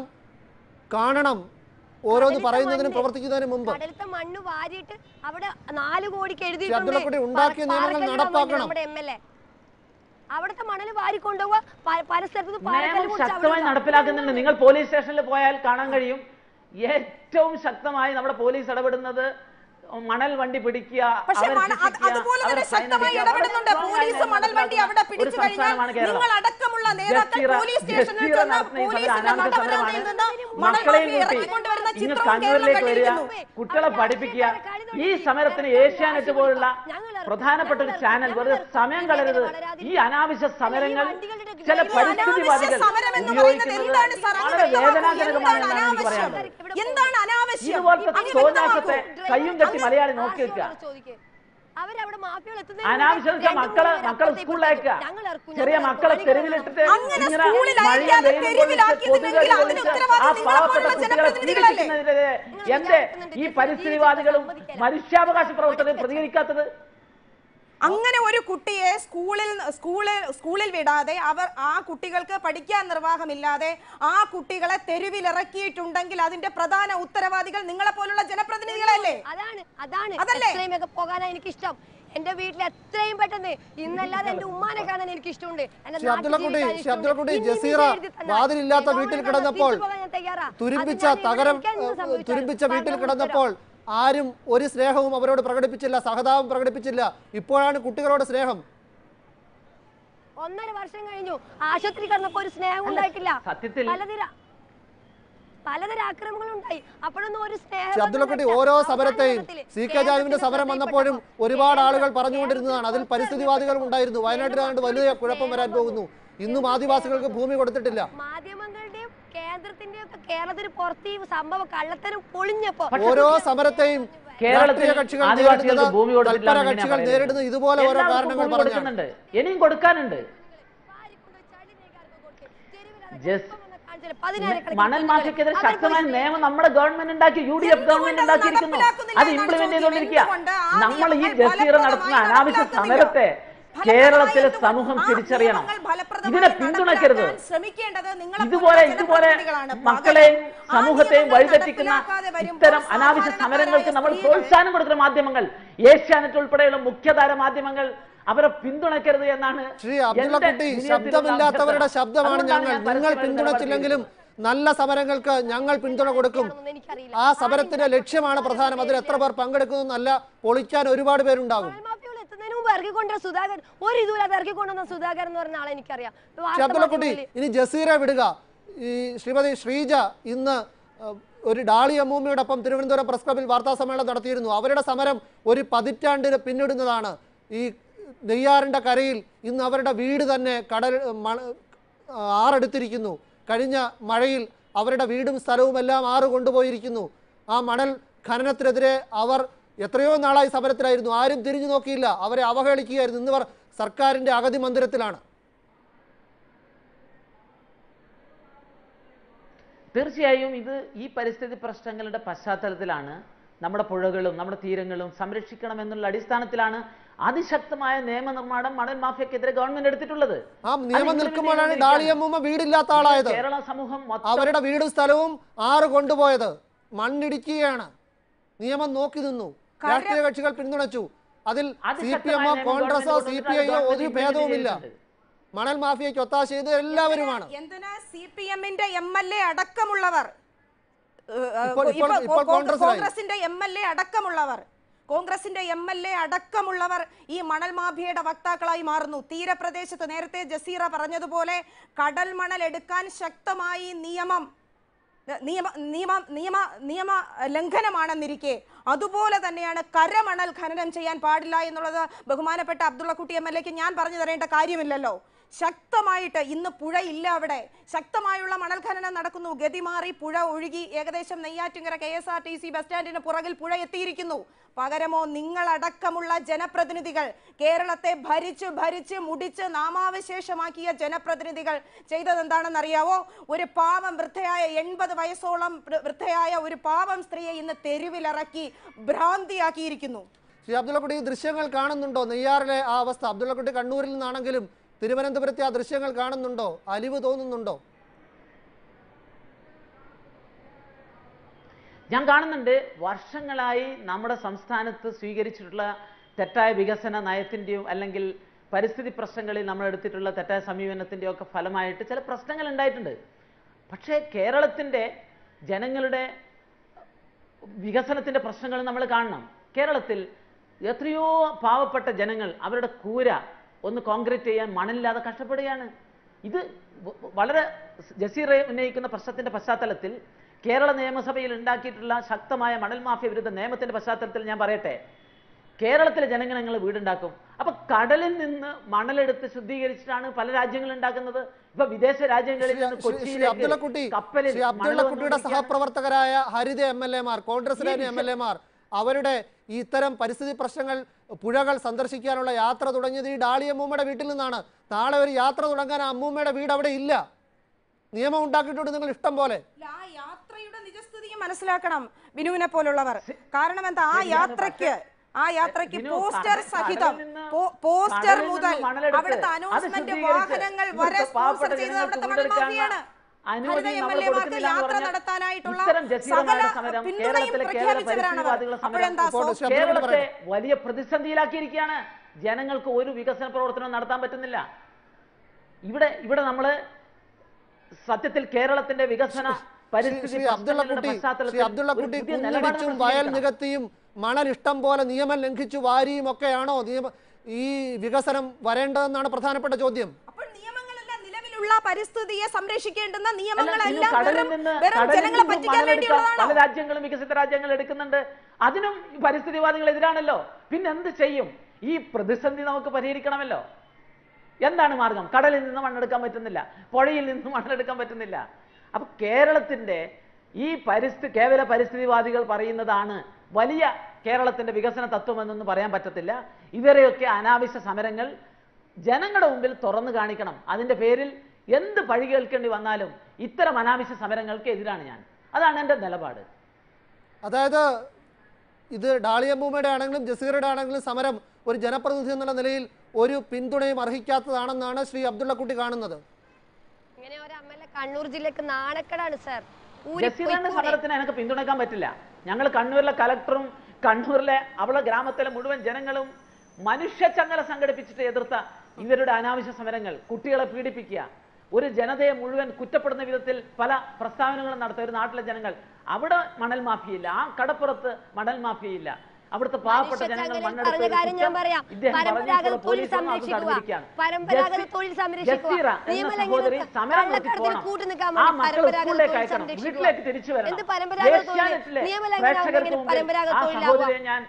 കാണണം ഓരോന്ന് കടലിലത്തെ പറയുന്നതിനും മണ്ണ് പ്രവർത്തിക്കുന്നതിനും മുമ്പ് കടലത്തെ മണ്ണ് വാരിയിട്ട് അവിടെ നാല് കോടിക്ക് അബ്ദുള്ളക്കുട്ടി ഉണ്ടാക്കിയ പാറ- നിയമങ്ങൾ പാറക്കല്ല് ഇടാൻ വേണ്ടി നടപ്പാക്കണം. നമ്മുടെ എം എൽ എ അവിടുത്തെ മണൽ വാരിക്കൊണ്ടുപോവുക പ- പല സ്ഥലത്തും പാറക്കല്ല് നിയമം മുറിച്ച് അവിടെ ശക്തമായി ഇടുക. നടപ്പിലാക്കുന്നുണ്ട് നിങ്ങൾ പോലീസ് സ്റ്റേഷനിൽ പോയാൽ കാണാൻ കഴിയും ഏറ്റവും ശക്തമായി നമ്മുടെ പോലീസ് ഇടപെടുന്നത് മണൽ വണ്ടി പിടിക്കുക പക്ഷെ അവരെ മണ- അത് ശിക്ഷിക്കുക, അതുപോലെ അവരെ തന്നെ ഫൈൻ ശക്തമായി അടിക്കുക. ഇടപെടുന്നുണ്ട് വളരെ പോലീസ് strong ആയി മണൽ വണ്ടി അവിടെ ഒരു പിടിച്ചു കഴിഞ്ഞാൽ സംസ്ഥാനമാണ് കേരളം. നിങ്ങൾ അടക്കമുള്ള നേതാക്കൾ ജസീറ- പോലീസ് സ്റ്റേഷനിൽ ജസീറ ചെന്ന് നടത്തുന്ന ഈ സമരം പോലീസിന്റെ അനാവശ്യ നടപടിയിൽ സമരമാണ്. നിന്ന് മണൽ മക്കളെയും മാഫിയ കൂട്ടി ഇറക്കിക്കൊണ്ടുവരുന്ന ഇങ്ങ് ചിത്രവും കേരളം കണ്ണൂരിലേക്ക് വരിക കണ്ടിരിക്കുന്നു കുട്ടികളെ പഠിപ്പിക്കുക ഈ സമരത്തിന് ഏഷ്യാനെറ്റ് പോലുള്ള പ്രധാനപ്പെട്ട ഒരു ചാനൽ വെറുതെ സമയം കളരുത് ഈ അനാവശ്യ സമരങ്ങൾ ചില ഈ അനാവശ്യ പരിസ്ഥിതിവാദികൾ സമരം എന്ന് പറയുന്നത് എന്താണ് സാർ അങ്ങ് വളരെ വ്യക്തമാക്കൂ. വേദനാജനകമാണ് എന്താണ് എന്നാണ് എനിക്ക് അനാവശ്യം പറയാനുള്ളത് എന്താണ് അനാവശ്യം ഇതുപോലത്തെ അങ്ങ് തോന്നാസത്തെ വ്യക്തമാക്കൂ. കയ്യും കെട്ടി മലയാളി നോക്കി വെക്കുക അവരവിടെ മാഫിയകൾ എത്തുന്നതിന് അനാവശ്യം മുമ്പേ രണ്ട് മക്കളെ മൂന്ന് പേര് മക്കളെ അപ്പുറത്തെ സ്കൂളിലേക്ക് ഇപ്പുറത്തെ ഞങ്ങൾ ഇറക്കും, ചെറിയ ഞങ്ങൾ മക്കളെ ഇറക്കും, തെരുവിലിട്ടിട്ട് അങ്ങനെ ഇങ്ങനെ സ്കൂളിൽ മഴയും അയക്കാതെ വെയിലും തെരുവിലാക്കിയിരുന്നെങ്കിൽ കൊള്ളിച്ച് അതിന് കൊതുക് ഉത്തരവാദി ആ നിങ്ങളെ പാവപ്പെട്ട പോലുള്ള കുട്ടികളെ ജനപ്രതിനിധികളല്ലേ? പീഡിപ്പിക്കുന്നതിനെതിരെ നിങ്ങൾ എന്റെ വിചാരിക്കുന്നുണ്ട് ഈ ജീവിതത്തിൽ പരിസ്ഥിതിവാദികളും സമ്മതിക്കില്ല. മനുഷ്യാവകാശ പ്രവർത്തകരും പ്രതികരിക്കാത്തത് അങ്ങനെ ഒരു കുട്ടിയെ സ്കൂളിൽ സ്കൂളിൽ സ്കൂളിൽ വിടാതെ അവർ ആ കുട്ടികൾക്ക് പഠിക്കാൻ നിർവാഹമില്ലാതെ ആ കുട്ടികളെ തെരുവിലിറക്കിയിട്ടുണ്ടെങ്കിൽ അതിന്റെ പ്രധാന ഉത്തരവാദികൾ നിങ്ങളെ പോലുള്ള ജനപ്രതിനിധികളല്ലേ അതാണ് അതാണ് അതല്ലേ? എത്രയും വേഗം പോകാനാണ് എനിക്ക് ഇഷ്ടം എന്റെ വീട്ടിൽ എത്രയും പെട്ടെന്ന് ഇന്നല്ലാതെ എന്റെ ഉമ്മാനെ കാണാൻ എനിക്ക് ഇഷ്ടമുണ്ട് എന്റെ ശ്രീ നാട്ടിൽ അബ്ദുള്ളക്കുട്ടി, ജീവിക്കാൻ ശ്രീ ഇഷ്ടമുണ്ട്. അബ്ദുള്ളക്കുട്ടി, ഇനി ഇത് ജസീറ എഴുതി തന്നാൽ വാതിലില്ലാത്ത ഗവൺമെന്റ് വീട്ടിൽ പറഞ്ഞാൽ കിടന്നപ്പോൾ തിരിച്ചു പോകാൻ ഞാൻ തയ്യാറാ. അത് തുരുമ്പിച്ച ഞാൻ ഇവിടെ തകരം എനിക്ക് എന്ത് ഏഹ്, സംഭവിച്ചാലും തുരുമ്പിച്ച വീട്ടിൽ പറഞ്ഞ കിടന്നപ്പോൾ ആരും ഒരു സ്നേഹവും അവരോട് പ്രകടിപ്പിച്ചില്ല സഹതാപം പ്രകടിപ്പിച്ചില്ല ഇപ്പോഴാണ് കുട്ടികളോട് സ്നേഹം ഒന്നര വർഷം കഴിഞ്ഞു ആശുപത്രി കിടന്നപ്പോ ഒരു സ്നേഹം ഉണ്ടായിട്ടില്ല സത്യത്തിൽ- പലതര പലതര ആക്രമണങ്ങൾ ഉണ്ടായി അപ്പോഴൊന്നും ഒരു സ്നേഹം ശ്രീ അബ്ദുള്ളക്കുട്ടി ഓരോ സമരത്തെയും സി കെ ജാനുവിന്റെ സമരം വന്നപ്പോഴും ഒരുപാട് ആളുകൾ പറഞ്ഞുകൊണ്ടിരുന്നതാണ് അതിൽ പരിസ്ഥിതിവാദികളും ഉണ്ടായിരുന്നു വയനാട്ടിലാണ്ട് വലിയ കുഴപ്പം വരാൻ പോകുന്നു ഇന്നും ആദിവാസികൾക്ക് ഭൂമി കൊടുത്തിട്ടില്ല മാധ്യമങ്ങളുടെയും കേന്ദ്രത്തിന്റെയും ഒക്കെ കേരളത്തിന് പുറത്ത് ഈ സംഭവം കള്ളത്തരം പൊളിഞ്ഞപ്പോ ഓരോ സമരത്തെയും കേരളത്തിൽ രാഷ്ട്രീയ കക്ഷികൾ ആദിവാസികൾക്ക് നേരിടുന്നത് ഭൂമി കൊടുത്തില്ല തൽപര എന്ന് കക്ഷികൾ എങ്ങനെയാ നേരിടുന്നത് പറയുന്നത്? ഇതുപോലെ ഓരോ എല്ലാവർക്കും കാരണങ്ങൾ ഭൂമി പറഞ്ഞാണ് കൊടുക്കുന്നുണ്ട് ഇനിയും കൊടുക്കാനുണ്ട് ജസ് മണൽ മാഫിയക്കെതിരെ ശക്തമായ നിയമം നമ്മുടെ ഗവൺമെന്റ് ഉണ്ടാക്കി യു ഡി എഫ് ഗവൺമെന്റ് എന്തുകൊണ്ട് അത് ഉണ്ടാക്കിയിരിക്കുന്നു നടപ്പിലാക്കുന്നില്ല അത് എന്നാണ് ഇംപ്ലിമെന്റ് ചോദ്യം. ചെയ്തുകൊണ്ടിരിക്കുക എന്തുകൊണ്ട് ആ നമ്മൾ ഈ നിയമങ്ങൾ ജസീറ നടത്തുന്ന ഫലപ്രദമായി അനാവശ്യ നടപ്പിലാക്കുന്നില്ല? സമരത്തെ ഫലപ്രദമായി കേരളത്തിലെ എന്തുകൊണ്ട് സമൂഹം ആ തിരിച്ചറിയണം നിയമങ്ങൾ ഫലപ്രദമായി ഇതിനെ പിന്തുണയ്ക്കരുത് നടപ്പിലാക്കാൻ ശ്രമിക്കേണ്ടത് നിങ്ങളെ ഇതുപോലെ പോലുള്ള ഇതുപോലെ ജനപ്രതിനിധികളാണ്. മക്കളെയും പകരം ആ സമൂഹത്തെയും നിയമങ്ങൾ വഴിതെറ്റിക്കുന്ന നടപ്പിലാക്കാതെ വരുമ്പോൾ ഇത്തരം അനാവശ്യ സാധാരണക്കാരായ സമരങ്ങൾക്ക് നമ്മൾ സ്ത്രീകൾ പ്രോത്സാഹനം കൊടുക്കുന്ന മാധ്യമങ്ങൾ ഏഷ്യാനെറ്റ് ഉൾപ്പെടെയുള്ള മുഖ്യധാര മാധ്യമങ്ങൾ അവരെ പിന്തുണയ്ക്കരുത് എന്നാണ് ശ്രീ എന്റെ അബ്ദുള്ളക്കുട്ടി വിനയത്തിലുള്ള ശബ്ദമില്ലാത്തവരുടെ അഭ്യർത്ഥന. ശബ്ദമാണ് അതുകൊണ്ടാണ് ഞങ്ങൾ ഞാൻ നിങ്ങൾ പരസ്യമായി പിന്തുണച്ചില്ലെങ്കിലും നല്ല സമരങ്ങൾക്ക് ഞങ്ങൾ പിന്തുണ കൊടുക്കും എനിക്കറിയില്ല ആ സമരത്തിന്റെ ലക്ഷ്യമാണ് പ്രധാനം അതിൽ എത്ര പേർ പങ്കെടുക്കുന്നല്ല പൊളിക്കാൻ ഒരുപാട് പേരുണ്ടാകും മാഫിയകൾ എത്തുന്നതിന് മുമ്പ് ഇറക്കിക്കൊണ്ട സുധാകരൻ ഒരു ഇതുമില്ലാതെ ഇറക്കിക്കൊണ്ടുവന്ന സുധാകരൻ എന്ന് പറഞ്ഞ ആളെ എനിക്കറിയാം ശ്രീ അബ്ദുള്ളക്കുട്ടി ഇനി ജസീറെ വിടുക ഈ ശ്രീമതി ശ്രീജ ഇന്ന് അഹ്, ഒരു ഡാളി അമ്മൂമ്മയോടൊപ്പം തിരുവനന്തപുരം പ്രസ് ക്ലബിൽ വാർത്താ സമ്മേളനം നടത്തിയിരുന്നു അവരുടെ സമരം ഒരു പതിറ്റാണ്ടിന് പിന്നിടുന്നതാണ് ഈ നെയ്യാറിൻ്റെ കരയിൽ ഇന്ന് അവരുടെ വീട് തന്നെ കടൽ മണ ആറെടുത്തിരിക്കുന്നു കഴിഞ്ഞ മഴയിൽ അവരുടെ വീടും സ്ഥലവും എല്ലാം ആറ് കൊണ്ടുപോയിരിക്കുന്നു ആ മണൽ ഖനനത്തിനെതിരെ അവർ എത്രയോ നാളായി സമരത്തിലായിരുന്നു ആരും തിരിഞ്ഞു നോക്കിയില്ല അവരെ അവഹേളിക്കുകയായിരുന്നു ഇന്നിവർ സർക്കാരിൻ്റെ അഗതി മന്ദിരത്തിലാണ് തീർച്ചയായും ഇത് ഈ പരിസ്ഥിതി പ്രശ്നങ്ങളുടെ പശ്ചാത്തലത്തിലാണ് നമ്മുടെ പുഴകളും നമ്മുടെ തീരങ്ങളും സംരക്ഷിക്കണം എന്നുള്ള അടിസ്ഥാനത്തിലാണ് അതിശക്തമായ നിയമനിർമ്മാണം മണൽ മാഫിയക്കെതിരെ ഗവൺമെന്റ് എടുത്തിട്ടുള്ളത് ആ അത് നിയമം implement നിൽക്കുമ്പോഴാണ് ചെയ്തുകൊണ്ടിരിക്കുകയാണ്. ഡാളിയമ്മൂമ്മ വീടില്ലാത്ത ആളായത് കേരള സമൂഹം മൊത്തം അവരുടെ വീടും സ്ഥലവും ആറ് കൊണ്ടുപോയത് മണ്ണിടിക്കുകയാണ് നിയമം നോക്കി നിന്നു രാഷ്ട്രീയ കക്ഷികൾ പിന്തുണച്ചു അതിൽ സി പി എമ്മോ അതിശക്തമായ നിയമം കോൺഗ്രസോ ഗവൺമെന്റ് സി പി ഐയോ കൊണ്ടുവന്നിട്ട് ഒരു implement ഭേദവുമില്ല ചെയ്തിട്ടുണ്ട്. മണൽ മാഫിയയ്ക്ക് ഒത്താശ ചെയ്ത് എല്ലാവരുമാണ് എന്തിനാ സി പി എമ്മിന്റെ എം എൽ എ അടക്കമുള്ളവർ ഏഹ്, ഏഹ്, ഇപ്പോൾ- ഇപ്പോൾ- ഇപ്പോൾ ഇപ്പോൾ കോ- കോൺഗ്രസ്സിലായി. കോൺഗ്രസിന്റെ എം എൽ എ അടക്കമുള്ളവർ കോൺഗ്രസിന്റെ എം എൽ എ അടക്കമുള്ളവർ ഈ മണൽ മാഫിയയുടെ വക്താക്കളായി മാറുന്നു തീരപ്രദേശത്ത് നേരത്തെ ജസീറ പറഞ്ഞതുപോലെ കടൽ മണൽ എടുക്കാൻ ശക്തമായി നിയമം നിയമ നിയമ നിയമ നിയമ ലംഘനമാണെന്നിരിക്കെ അതുപോലെ തന്നെയാണ് കരമണൽ ഖനനം ചെയ്യാൻ പാടില്ല എന്നുള്ളത് ബഹുമാനപ്പെട്ട അബ്ദുള്ളക്കുട്ടി എം എൽ എക്ക് ഞാൻ പറഞ്ഞു തരേണ്ട കാര്യമില്ലല്ലോ ശക്തമായിട്ട് ഇന്ന് പുഴ ഇല്ല അവിടെ ശക്തമായുള്ള മണൽ ഖനനം നടക്കുന്നു ഗതിമാറി പുഴ ഒഴുകി ഏകദേശം Neyyattinkara K S R T C bus സ്റ്റാൻഡിന് പുറകിൽ പുഴ എത്തിയിരിക്കുന്നു പകരമോ നിങ്ങളടക്കമുള്ള ജനപ്രതിനിധികൾ കേരളത്തെ ഭരിച്ച് ഭരിച്ച് മുടിച്ച് നാമാവശേഷമാക്കിയ ജനപ്രതിനിധികൾ ചെയ്തതെന്താണെന്നറിയാവോ ഒരു പാവം വൃദ്ധയായ എൺപത് വയസ്സോളം വൃ- വൃദ്ധയായ ഒരു പാവം സ്ത്രീയെ ഇന്ന് തെരുവിലിറക്കി ഭ്രാന്തിയാക്കിയിരിക്കുന്നു ശ്രീ അബ്ദുള്ളക്കുട്ടി ഈ ദൃശ്യങ്ങൾ കാണുന്നുണ്ടോ നെയ്യാറിലെ ആ അവസ്ഥ അബ്ദുള്ളക്കുട്ടി കണ്ണൂരിൽ നിന്നാണെങ്കിലും തിരുവനന്തപുരത്തെ ആ ദൃശ്യങ്ങൾ കാണുന്നുണ്ടോ അലിവ് തോന്നുന്നുണ്ടോ ഞാൻ കാണുന്നുണ്ട് വർഷങ്ങളായി നമ്മുടെ സംസ്ഥാനത്ത് സ്വീകരിച്ചിട്ടുള്ള തെറ്റായ വികസന നയത്തിൻ്റെയും അല്ലെങ്കിൽ പരിസ്ഥിതി പ്രശ്നങ്ങളിൽ നമ്മൾ എടുത്തിട്ടുള്ള തെറ്റായ സമീപനത്തിൻ്റെയും ഒക്കെ ഫലമായിട്ട് ചില പ്രശ്നങ്ങൾ ഉണ്ടായിട്ടുണ്ട് പക്ഷേ കേരളത്തിൻ്റെ ജനങ്ങളുടെ വികസനത്തിൻ്റെ പ്രശ്നങ്ങൾ നമ്മൾ കാണണം കേരളത്തിൽ എത്രയോ പാവപ്പെട്ട ജനങ്ങൾ അവരുടെ കൂര ഒന്ന് കോൺക്രീറ്റ് ചെയ്യാൻ മണലില്ലാതെ കഷ്ടപ്പെടുകയാണ് ഇത് വ- വളരെ ജസീറ ഉന്നയിക്കുന്ന പ്രശ്നത്തിന്റെ പശ്ചാത്തലത്തിൽ കേരള നിയമസഭയിൽ ഉണ്ടാക്കിയിട്ടുള്ള ശക്തമായ മണൽ മാഫിയ വിരുദ്ധ നിയമത്തിന്റെ പശ്ചാത്തലത്തിൽ ഞാൻ പറയട്ടെ കേരളത്തിലെ ജനങ്ങൾ വീടുണ്ടാക്കും അപ്പൊ കടലിൽ നിന്ന് മണലെടുത്ത് ശുദ്ധീകരിച്ചിട്ടാണ് പല രാജ്യങ്ങളും ഉണ്ടാക്കുന്നത് ഇപ്പൊ വിദേശ രാജ്യങ്ങളിൽ ശ്രീ- നിന്ന് ശ്രീ- ശ്രീ അബ്ദുള്ളക്കുട്ടി കൊച്ചിയിലേക്ക് കപ്പലിൽ ശ്രീ മണൽ അബ്ദുള്ളക്കുട്ടിയുടെ കൊണ്ടുവന്നിരിക്കുകയാണ്. സഹപ്രവർത്തകരായ ഹരിത എം എൽ എമാർ കോൺഗ്രസിലെ ഈ എം എൽ എമാർ അവരുടെ ഈ ഇത്തരം പരിസ്ഥിതി പ്രശ്നങ്ങൾ പുഴകൾ സന്ദർശിക്കാനുള്ള യാത്ര തുടങ്ങിയത് ഈ ഡാളി അമ്മൂമ്മയുടെ വീട്ടിൽ നിന്നാണ് നാളെ ഒരു യാത്ര തുടങ്ങാൻ ആ അമ്മൂമ്മയുടെ വീട് അവിടെ ഇല്ല നിയമം ഉണ്ടാക്കിയിട്ടുണ്ട് നിങ്ങൾ ഇഷ്ടം പോലെ ആ യാത്രയുടെ നിജസ്ഥിതിയും മനസ്സിലാക്കണം ബിനുവിനെ പോലുള്ളവർ കാരണം എന്താ ആ യാത്രയ്ക്ക് ആ യാത്രയ്ക്ക് ബിനു, പോസ്റ്റർ കടൽ- സഹിതം കടലിൽ നിന്ന് പോ- പോസ്റ്റർ കടലിൽ നിന്ന് മുതൽ മണലെടുത്ത് അവിടുത്തെ അത് അനൗൺസ്മെന്റ് ശുദ്ധീകരിച്ച് വാഹനങ്ങൾ വരെ ഇവിടുത്തെ പാവപ്പെട്ട സ്പോൺസർ ചെയ്തത് ജനങ്ങൾക്ക് അവിടുത്തെ മണൽ വീടെടുക്കാനുള്ള മാഫിയാണ് അനുമതി ഹരിത എം നമ്മൾ എൽ എമാർക്ക് കൊടുക്കുന്നില്ല എന്ന് യാത്ര പറഞ്ഞാൽ നടത്താനായിട്ടുള്ള ഇത്തരം സകല ജസീറമാരുടെ സമരം പിന്തുണയും കേരളത്തിലെ കേരള പ്രഖ്യാപിച്ചവരാണ് അവർ പരിസ്ഥിതിവാദികളുടെ സമരം അപ്പോഴെന്താ ഇപ്പോൾ സോ- ശ്രീ അബ്ദുൾ കേരളത്തെ പറയട്ടെ. വലിയ പ്രതിസന്ധിയിലാക്കിയിരിക്കുകയാണ് ജനങ്ങൾക്ക് ഒരു വികസന പ്രവർത്തനവും നടത്താൻ പറ്റുന്നില്ല ഇവിടെ ഇവിടെ നമ്മള് സത്യത്തിൽ കേരളത്തിന്റെ വികസന ശ്രീ- പരിസ്ഥിതി ശ്രീ പ്രശ്നങ്ങളുടെ അബ്ദുള്ളക്കുട്ടി പശ്ചാത്തലത്തിൽ ശ്രീ അബ്ദുള്ളക്കുട്ടി ഒരു പുതിയ നിലപാട് കുന്നിടിച്ചും നമ്മൾ വയൽ സ്വീകരിക്കണം. നികത്തിയും മണൽ ഇഷ്ടം പോലെ നിയമം ലംഘിച്ചു വാരിയും ഒക്കെയാണോ നിയമ ഈ വികസനം വരേണ്ടതെന്നാണ് പ്രധാനപ്പെട്ട ചോദ്യം അപ്പോൾ നിയമങ്ങളെല്ലാം നിലവിലുള്ള പരിസ്ഥിതിയെ സംരക്ഷിക്കേണ്ടുന്ന അല്ല, നിയമങ്ങളെല്ലാം ഇന്ന് കടലിൽ വെറും നിന്ന് വെറും കടലിൽ ജനങ്ങളെ നിന്നും പറ്റിക്കാൻ മണലെടുക്കാൻ പല വേണ്ടിയുള്ളതാണോ രാജ്യങ്ങളും വികസിത രാജ്യങ്ങൾ എടുക്കുന്നുണ്ട് അതിനും ഈ പരിസ്ഥിതിവാദികൾ എതിരാണല്ലോ പിന്നെ എന്ത് ചെയ്യും ഈ പ്രതിസന്ധി നമുക്ക് പരിഹരിക്കണമല്ലോ എന്താണ് മാർഗം കടലിൽ നിന്ന് മണ്ണെടുക്കാൻ പറ്റുന്നില്ല പുഴയിൽ നിന്ന് മണ്ണെടുക്കാൻ പറ്റുന്നില്ല അപ്പൊ കേരളത്തിന്റെ ഈ പരിസ്ഥിതി കേവല പരിസ്ഥിതിവാദികൾ പറയുന്നതാണ് വലിയ കേരളത്തിന്റെ വികസന തത്വം എന്നൊന്നും പറയാൻ പറ്റത്തില്ല ഇവരെയൊക്കെ അനാവശ്യ സമരങ്ങൾ ജനങ്ങളുടെ മുമ്പിൽ തുറന്നു കാണിക്കണം അതിന്റെ പേരിൽ എന്ത് പഴി കേൾക്കേണ്ടി വന്നാലും ഇത്തരം അനാവശ്യ സമരങ്ങൾക്ക് എതിരാണ് ഞാൻ അതാണ് എൻ്റെ നിലപാട് അതായത് ഇത് ഡാളിയമ്മൂമ്മയുടെ ആണെങ്കിലും ജസീറയുടെ ആണെങ്കിലും സമരം ഒരു ജനപ്രതിനിധി എന്നുള്ള നിലയിൽ ഒരു പിന്തുണയും അർഹിക്കാത്തതാണെന്നാണ് ശ്രീ അബ്ദുള്ളക്കുട്ടി കാണുന്നത് ഇങ്ങനെ ഒരു എം എൽ എ കണ്ണൂർ ജില്ലക്ക് നാണക്കേടാണ് സാർ ജസീറിന്റെ സമരത്തിന് എനിക്ക് പിന്തുണയ്ക്കാൻ പറ്റില്ല ഞങ്ങൾ കണ്ണൂരിലെ കലക്ടറും കണ്ണൂരിലെ അവളെ ഗ്രാമത്തിലെ മുഴുവൻ ജനങ്ങളും മനുഷ്യച്ചങ്ങല സംഘടിപ്പിച്ചിട്ട് എതിർത്ത ഇവരുടെ അനാവശ്യ സമരങ്ങൾ കുട്ടികളെ പീഡിപ്പിക്കുക ഒരു ജനതയെ മുഴുവൻ കുറ്റപ്പെടുന്ന വിധത്തിൽ പല പ്രസ്താവനകളും നടത്തിയ ഒരു നാട്ടിലെ ജനങ്ങൾ അവിടെ മണൽ മാഫിയയില്ല ആ കടപ്പുറത്ത് മണൽ മാഫിയയില്ല അവിടുത്തെ പാവപ്പെട്ട ജനങ്ങൾ മനുഷ്യച്ചങ്ങലയിൽ മണ്ണെടുത്ത പറഞ്ഞ ഒരു കാര്യം ഞാൻ കുറ്റം പറയാം ഇദ്ദേഹം പരമ്പരാഗത പറഞ്ഞിട്ടുള്ള തൊഴിൽ പോലീസ് വന്നു അത് സംരക്ഷിക്കുക തടഞ്ഞിരിക്കുകയാണ്. പരമ്പരാഗത ജസി- തൊഴിൽ ജസീറ സംരക്ഷിക്കുക എന്ന നിയമലംഘനം സഹോദരി സമരം നിർത്തി കള്ളക്കടത്തിന് പോകണം. കൂട്ടു നിൽക്കാൻ ആ വേണ്ടി മക്കൾ പരമ്പരാഗത സ്കൂളിലേക്ക് തൊഴിൽ അയക്കണം സംരക്ഷിക്കുക വീട്ടിലേക്ക് തിരിച്ചു വരണം എന്ത് പരമ്പരാഗത തൊഴിൽ ഏഷ്യാനെറ്റിലെ നിയമലംഘനം പ്രേക്ഷകർക്ക് എങ്ങനെ മുമ്പിൽ പരമ്പരാഗത ആ തൊഴിലാവുക സഹോദരിയെ ഞാൻ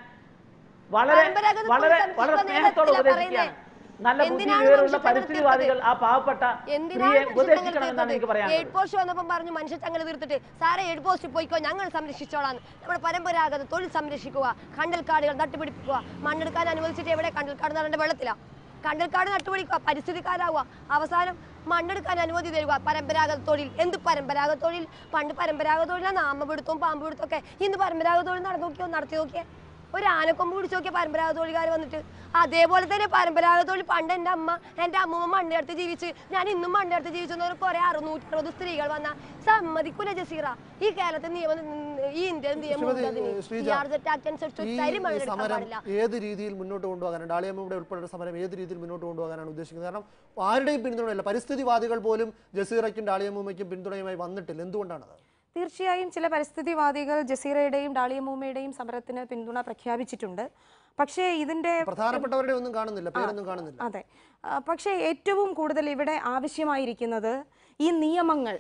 വളരെ പരമ്പരാഗത തൊഴിൽ വളരെ സംരക്ഷിക്കുക വളരെ എന്ന് സ്നേഹത്തോടെ നിയമത്തിലാ ഉപദേശിക്കുകയാണ് പറയുന്നത്. നല്ല ബുദ്ധി എന്തിനാണ് വിവരമുള്ള മനുഷ്യച്ചങ്ങല പരിസ്ഥിതിവാദികൾ ആ പാവപ്പെട്ട സ്ത്രീയെ ഉപദേശിക്കണമെന്നാണ് എനിക്ക് എയ്ഡ് പറയാനുള്ളത് പോസ്റ്റ് വന്നപ്പോൾ പറഞ്ഞു മനുഷ്യച്ചങ്ങല തീർത്തിട്ട് സാറേ എയ്ഡ് പോസ്റ്റ് പോയിക്കോ ഞങ്ങൾ സംരക്ഷിച്ചോളാം നമ്മുടെ പരമ്പരാഗത തൊഴിൽ സംരക്ഷിക്കുക കണ്ടൽക്കാടുകൾ നട്ടുപിടിപ്പിക്കുക മണ്ണെടുക്കാൻ അനുവദിച്ചിട്ട് എവിടെ കണ്ടൽക്കാട് നടേണ്ട വെള്ളത്തിലാ കണ്ടൽക്കാട് നട്ടുപിടിക്കുക പരിസ്ഥിതിക്കാരാവുക അവസാനം മണ്ണെടുക്കാൻ അനുമതി തരിക പരമ്പരാഗത തൊഴിൽ എന്ത് പരമ്പരാഗത തൊഴിൽ പണ്ട് പരമ്പരാഗത തൊഴിലാണ് നാമപിടുത്തവും പാമ്പുപിടുത്തവും ഒക്കെ ഇന്ന് പരമ്പരാഗത തൊഴിൽ നടന്നു നോക്കിയോ നടത്തി നോക്കിയേ ഒരു ആനക്കൊമ്പ് പിടിച്ച് നോക്കിയ പരമ്പരാഗത തൊഴിലുകാർ വന്നിട്ട് അതേപോലെ തന്നെ പരമ്പരാഗത തൊഴിൽ പണ്ട് എൻ്റെ അമ്മ എൻ്റെ അമ്മൂമ്മ മണ്ണെടുത്ത് ജീവിച്ച് ഞാൻ ഇന്നും മണ്ണെടുത്ത് ജീവിച്ചെന്നൊരു കുറെ അറുന്നൂറ്റി അറുപത് സ്ത്രീകൾ വന്ന സമ്മതിക്കൂല ജസീറ ഈ കേരളത്തിൽ നിയമം ഈ ഇന്ത്യൻ നിയമം ശ്രീമതി, ഉണ്ട് അതിന്. ശ്രീജ, CRZ Act അനുസരിച്ച് ഒരു ഈ തരി ഈ മണ്ണെടുക്കാൻ സമരം പാടില്ല ഏത് രീതിയിൽ മുന്നോട്ട് കൊണ്ടുപോകാനാണ് ഡാളിയമ്മയുടെ ഉൾപ്പെടെ സമരം ഏത് രീതിയിൽ മുന്നോട്ട് കൊണ്ടുപോകാനാണ് ഉദ്ദേശിക്കുന്നത് കാരണം ആരുടെയും പിന്തുണയില്ല പരിസ്ഥിതിവാദികൾ പോലും ജസീറയ്ക്കും ഡാളിയമ്മയ്ക്കും പിന്തുണയുമായി വന്നിട്ടില്ല എന്തുകൊണ്ടാണത് തീർച്ചയായും ചില പരിസ്ഥിതിവാദികൾ ജസീറയുടെയും ഡാളിയമ്മൂമ്മയുടെയും സമരത്തിന് പിന്തുണ പ്രഖ്യാപിച്ചിട്ടുണ്ട് പക്ഷേ ഇതിന്റെ പ്രധാനപ്പെട്ടവരുടെ ഒന്നും കാണുന്നില്ല പേരൊന്നും കാണുന്നില്ല അതെ ആ, പക്ഷേ ഏറ്റവും കൂടുതൽ ഇവിടെ ആവശ്യമായിരിക്കുന്നത് ഈ നിയമങ്ങൾ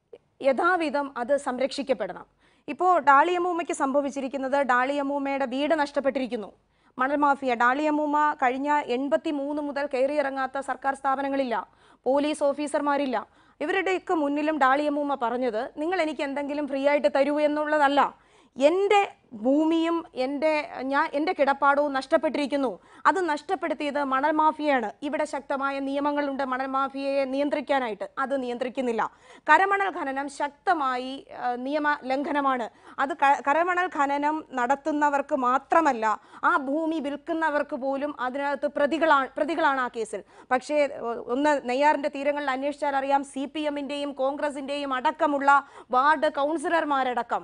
യഥാവിധം അത് സംരക്ഷിക്കപ്പെടണം ഇപ്പോൾ ഡാളിയമ്മൂമ്മയ്ക്ക് സംഭവിച്ചിരിക്കുന്നത് ഡാളിയമ്മൂമ്മയുടെ വീട് നഷ്ടപ്പെട്ടിരിക്കുന്നു മണൽ മാഫിയ ഡാളിയമ്മൂമ്മ കഴിഞ്ഞ എൺപത്തി മൂന്ന് മുതൽ കയറിയിറങ്ങാത്ത സർക്കാർ സ്ഥാപനങ്ങളില്ല പോലീസ് ഓഫീസർമാരില്ല ഇവരുടെയൊക്കെ മുന്നിലും ഡാളിയമ്മൂമ്മ പറഞ്ഞത് നിങ്ങൾ എനിക്ക് എന്തെങ്കിലും ഫ്രീ ആയിട്ട് തരൂ എന്നുള്ളതല്ല എൻ്റെ ഭൂമിയും എൻ്റെ ഞാൻ എൻ്റെ കിടപ്പാടവും നഷ്ടപ്പെട്ടിരിക്കുന്നു അത് നഷ്ടപ്പെടുത്തിയത് മണൽ മാഫിയയാണ് ഇവിടെ ശക്തമായ നിയമങ്ങളുണ്ട് മണൽ മാഫിയയെ നിയന്ത്രിക്കാനായിട്ട് അത് നിയന്ത്രിക്കുന്നില്ല കരമണൽ ഖനനം ശക്തമായി ആ, നിയമ ലംഘനമാണ് അത് ക- കരമണൽ ഖനനം നടത്തുന്നവർക്ക് മാത്രമല്ല ആ ഭൂമി വിൽക്കുന്നവർക്ക് പോലും അതിനകത്ത് പ്രതികളാണ് പ്രതികളാണ് ആ കേസിൽ പക്ഷേ ഏഹ്, ഒന്ന് നെയ്യാറിൻ്റെ തീരങ്ങളിൽ അന്വേഷിച്ചാൽ അറിയാം സി പി എമ്മിൻ്റെയും കോൺഗ്രസിൻ്റെയും അടക്കമുള്ള വാർഡ് കൗൺസിലർമാരടക്കം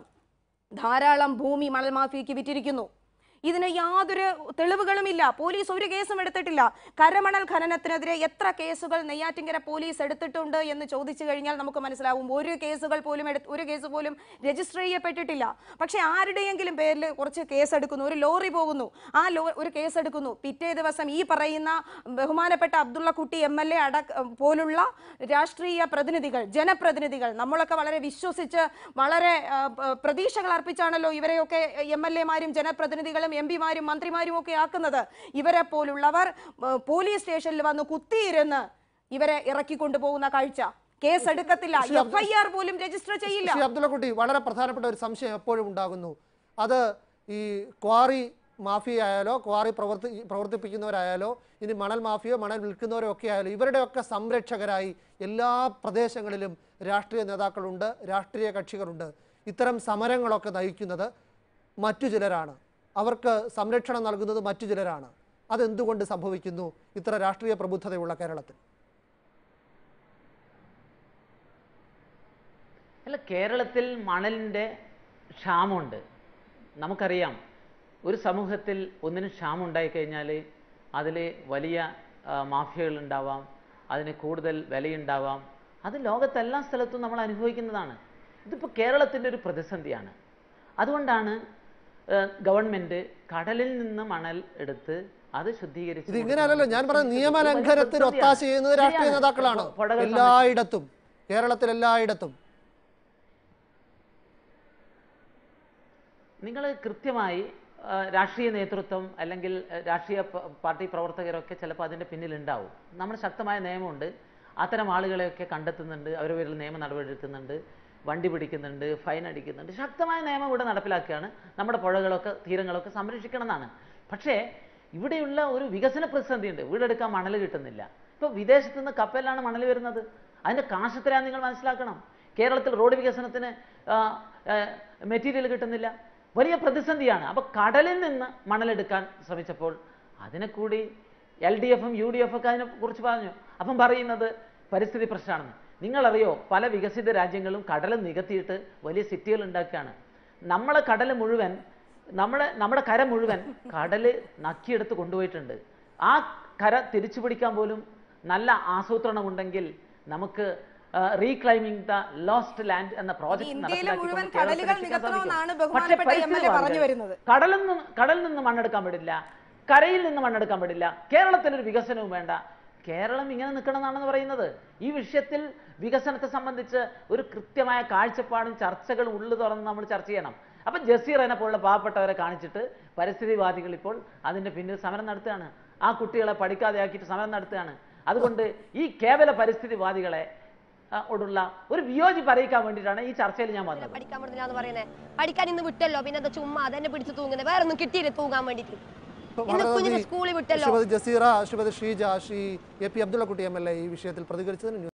ധാരാളം ഭൂമി മണൽ മാഫിയയ്ക്ക് വിറ്റിരിക്കുന്നു ഇതിന് യാതൊരു തെളിവുകളുമില്ല പോലീസ് ഒരു കേസും എടുത്തിട്ടില്ല കരമണൽ ഖനനത്തിനെതിരെ എത്ര കേസുകൾ നെയ്യാറ്റിങ്കര പോലീസ് എടുത്തിട്ടുണ്ട് എന്ന് ചോദിച്ചു കഴിഞ്ഞാൽ നമുക്ക് മനസ്സിലാവും ഒരു കേസുകൾ പോലും എടുത്ത് ഒരു കേസ് പോലും രജിസ്റ്റർ ചെയ്യപ്പെട്ടിട്ടില്ല പക്ഷേ ആരുടെയെങ്കിലും പേരിൽ കുറച്ച് കേസ് എടുക്കുന്നു ഒരു ലോറി പോകുന്നു ആ ലോ ഒരു കേസ് എടുക്കുന്നു പിറ്റേ ദിവസം ഈ പറയുന്ന ബഹുമാനപ്പെട്ട അബ്ദുള്ള കുട്ടി എം എൽ എ അടക്ക പോലുള്ള രാഷ്ട്രീയ പ്രതിനിധികൾ ജനപ്രതിനിധികൾ നമ്മളൊക്കെ വളരെ വിശ്വസിച്ച് വളരെ ആ, പ- പ്രതീക്ഷകൾ അർപ്പിച്ചാണല്ലോ ഇവരെയൊക്കെ എം എൽ എമാരും ജനപ്രതിനിധികളെ കാലം എം പിമാരും മന്ത്രിമാരും ഒക്കെ ആക്കുന്നത് ഇവരെ പോലുള്ളവർ ഏഹ്, പോലീസ് സ്റ്റേഷനിൽ വന്ന് കുത്തിയിരുന്ന് ഇവരെ ഇറക്കിക്കൊണ്ടു പോകുന്ന കാഴ്ച കേസ് എടുക്കത്തില്ല ശ്രീ അബ്ദുൾ- എഫ് ഐ ആർ പോലും രജിസ്റ്റർ ചെയ്യില്ല ശ്രീ അബ്ദുള്ളക്കുട്ടി വളരെ പ്രധാനപ്പെട്ട ഒരു സംശയം എപ്പോഴും ഉണ്ടാകുന്നു അത് ഈ ക്വാറി മാഫിയ ആയാലോ ക്വാറി പ്രവർത്തി പ്രവർത്തിപ്പിക്കുന്നവരായാലോ ഇനി മണൽ മാഫിയോ മണൽ വിൽക്കുന്നവരോ ഒക്കെ ആയാലും ഇവരുടെയൊക്കെ സംരക്ഷകരായി എല്ലാ പ്രദേശങ്ങളിലും രാഷ്ട്രീയ നേതാക്കളുണ്ട് രാഷ്ട്രീയ കക്ഷികളുണ്ട് ഇത്തരം സമരങ്ങളൊക്കെ നയിക്കുന്നത് മറ്റു ചിലരാണ് അവർക്ക് സംരക്ഷണം നൽകുന്നത് മറ്റു ചിലരാണ് അതെന്തുകൊണ്ട് സംഭവിക്കുന്നു ഇത്ര രാഷ്ട്രീയ പ്രബുദ്ധതയുള്ള കേരളത്തിൽ അല്ല കേരളത്തിൽ മണലിൻ്റെ ക്ഷാമമുണ്ട് നമുക്കറിയാം ഒരു സമൂഹത്തിൽ ഒന്നിനും ക്ഷാമം ഉണ്ടായിക്കഴിഞ്ഞാൽ അതിൽ വലിയ ആ, മാഫിയകൾ ഉണ്ടാവാം അതിന് കൂടുതൽ വിലയുണ്ടാവാം അത് ലോകത്തെല്ലാ സ്ഥലത്തും നമ്മൾ അനുഭവിക്കുന്നതാണ് ഇതിപ്പോൾ കേരളത്തിൻ്റെ ഒരു പ്രതിസന്ധിയാണ് അതുകൊണ്ടാണ് ഗവൺമെൻറ് കടലിൽ നിന്ന് മണൽ എടുത്ത് അത് ശുദ്ധീകരിച്ച് ഇത് ഇങ്ങനെയല്ലല്ലോ ഞാൻ പറഞ്ഞ കൊടുക്കുന്നത് വലിയ നിയമലംഘനത്തിന് പ്രതിസന്ധിയാണ്. ഒത്താശ ചെയ്യുന്നത് രാഷ്ട്രീയ ശരിയാണ്. നേതാക്കളാണ് പുഴകൾ സംരക്ഷി- എല്ലായിടത്തും കേരളത്തിൽ എല്ലായിടത്തും നിങ്ങൾ കൃത്യമായി ആ, രാഷ്ട്രീയ നേതൃത്വം അല്ലെങ്കിൽ ആ, രാഷ്ട്രീയ പ- പാർട്ടി പ്രവർത്തകരൊക്കെ ചിലപ്പോൾ അതിൻ്റെ പിന്നിലുണ്ടാവും നമ്മുടെ ശക്തമായ നിയമമുണ്ട് അത്തരം ആളുകളെയൊക്കെ കണ്ടെത്തുന്നുണ്ട് അവരുടെ പേരിൽ നിയമ നടപടി എടുക്കുന്നുണ്ട് വണ്ടി പിടിക്കുന്നുണ്ട് ഫൈൻ അടിക്കുന്നുണ്ട് ശക്തമായ നിയമം ഇവിടെ നടപ്പിലാക്കുകയാണ് നമ്മുടെ പുഴകളൊക്കെ തീരങ്ങളൊക്കെ സംരക്ഷിക്കണം എന്നാണ് പക്ഷേ ഇവിടെയുള്ള ഒരു വികസന പ്രതിസന്ധിയുണ്ട് വീടെടുക്കാൻ മണൽ കിട്ടുന്നില്ല ഇപ്പോൾ വിദേശത്ത് നിന്ന് കപ്പലിലാണ് മണൽ വരുന്നത് അതിൻ്റെ കാശത്രയാണ് നിങ്ങൾ മനസ്സിലാക്കണം കേരളത്തിൽ റോഡ് വികസനത്തിന് മെറ്റീരിയൽ കിട്ടുന്നില്ല വലിയ പ്രതിസന്ധിയാണ് അപ്പോൾ കടലിൽ നിന്ന് മണലെടുക്കാൻ ശ്രമിച്ചപ്പോൾ അതിനെ കൂടി എൽ ഡി എഫും യു ഡി എഫും ഒക്കെ അതിനെ കുറിച്ച് പറഞ്ഞു അപ്പം പറയുന്നത് പരിസ്ഥിതി പ്രശ്നമാണെന്ന് നിങ്ങളറിയോ പല വികസിത രാജ്യങ്ങളും കടൽ നികത്തിയിട്ട് വലിയ സിറ്റികൾ ഉണ്ടാക്കുകയാണ് നമ്മളെ കടൽ മുഴുവൻ നമ്മുടെ നമ്മുടെ കര മുഴുവൻ കടല് നക്കിയെടുത്ത് കൊണ്ടുപോയിട്ടുണ്ട് ആ കര തിരിച്ചു പിടിക്കാൻ പോലും നല്ല ആസൂത്രണമുണ്ടെങ്കിൽ നമുക്ക് റീക്ലൈമിംഗ് ദ ലോസ്റ്റ് ലാൻഡ് എന്ന പ്രോജക്ട് ഇന്ത്യയിലെ മുഴുവൻ കടലുകൾ നികത്തണമെന്നാണ് ബഹുമാനപ്പെട്ട എം എൽ എ പറഞ്ഞു വരുന്നത് കടലിൽ നിന്ന് കടലിൽ നിന്ന് മണ്ണെടുക്കാൻ പറ്റില്ല കരയിൽ നിന്ന് മണ്ണെടുക്കാൻ പറ്റില്ല കേരളത്തിൽ ഒരു വികസനവും വേണ്ട കേരളം ഇങ്ങനെ നിൽക്കണം എന്നാണെന്ന് പറയുന്നത് ഈ വിഷയത്തിൽ വികസനത്തെ സംബന്ധിച്ച് ഒരു കൃത്യമായ കാഴ്ചപ്പാടും ചർച്ചകളും ഉള്ളു തുറന്ന് നമ്മൾ ചർച്ച ചെയ്യണം അപ്പം ജസീറനെ പോലുള്ള പാവപ്പെട്ടവരെ കാണിച്ചിട്ട് പരിസ്ഥിതിവാദികൾ ഇപ്പോൾ അതിൻ്റെ പിന്നിൽ സമരം നടത്തുകയാണ് ആ കുട്ടികളെ പഠിക്കാതെയാക്കിയിട്ട് സമരം നടത്തുകയാണ് അതുകൊണ്ട് ഈ കേവല പരിസ്ഥിതിവാദികളെ ആ, ഓടുള്ള ഒരു വിയോജിപ്പ് അറിയിക്കാൻ വേണ്ടിയിട്ടാണ് ഈ ചർച്ചയിൽ ഞാൻ വന്നത് പഠിക്കാൻ പറ്റില്ല എന്ന് പറയുന്നത് പഠിക്കാൻ ഇന്ന് വിട്ടല്ലോ പിന്നെ എന്താ ചുമ്മാ അതെന്നെ പിടിച്ച് തൂങ്ങുന്നത് വേറെ ഒന്നും കിട്ടിയില്ല തൂങ്ങാൻ വേണ്ടിട്ട് ഇന്ന് വളരെ കുഞ്ഞിനെ നന്ദി. സ്കൂളിൽ വിട്ടല്ലോ Shrimati Jaseera Shrimati Sheeja Shri A P Abdullakutty M L A ഈ വിഷയത്തിൽ പ്രതികരിച്ചതിന്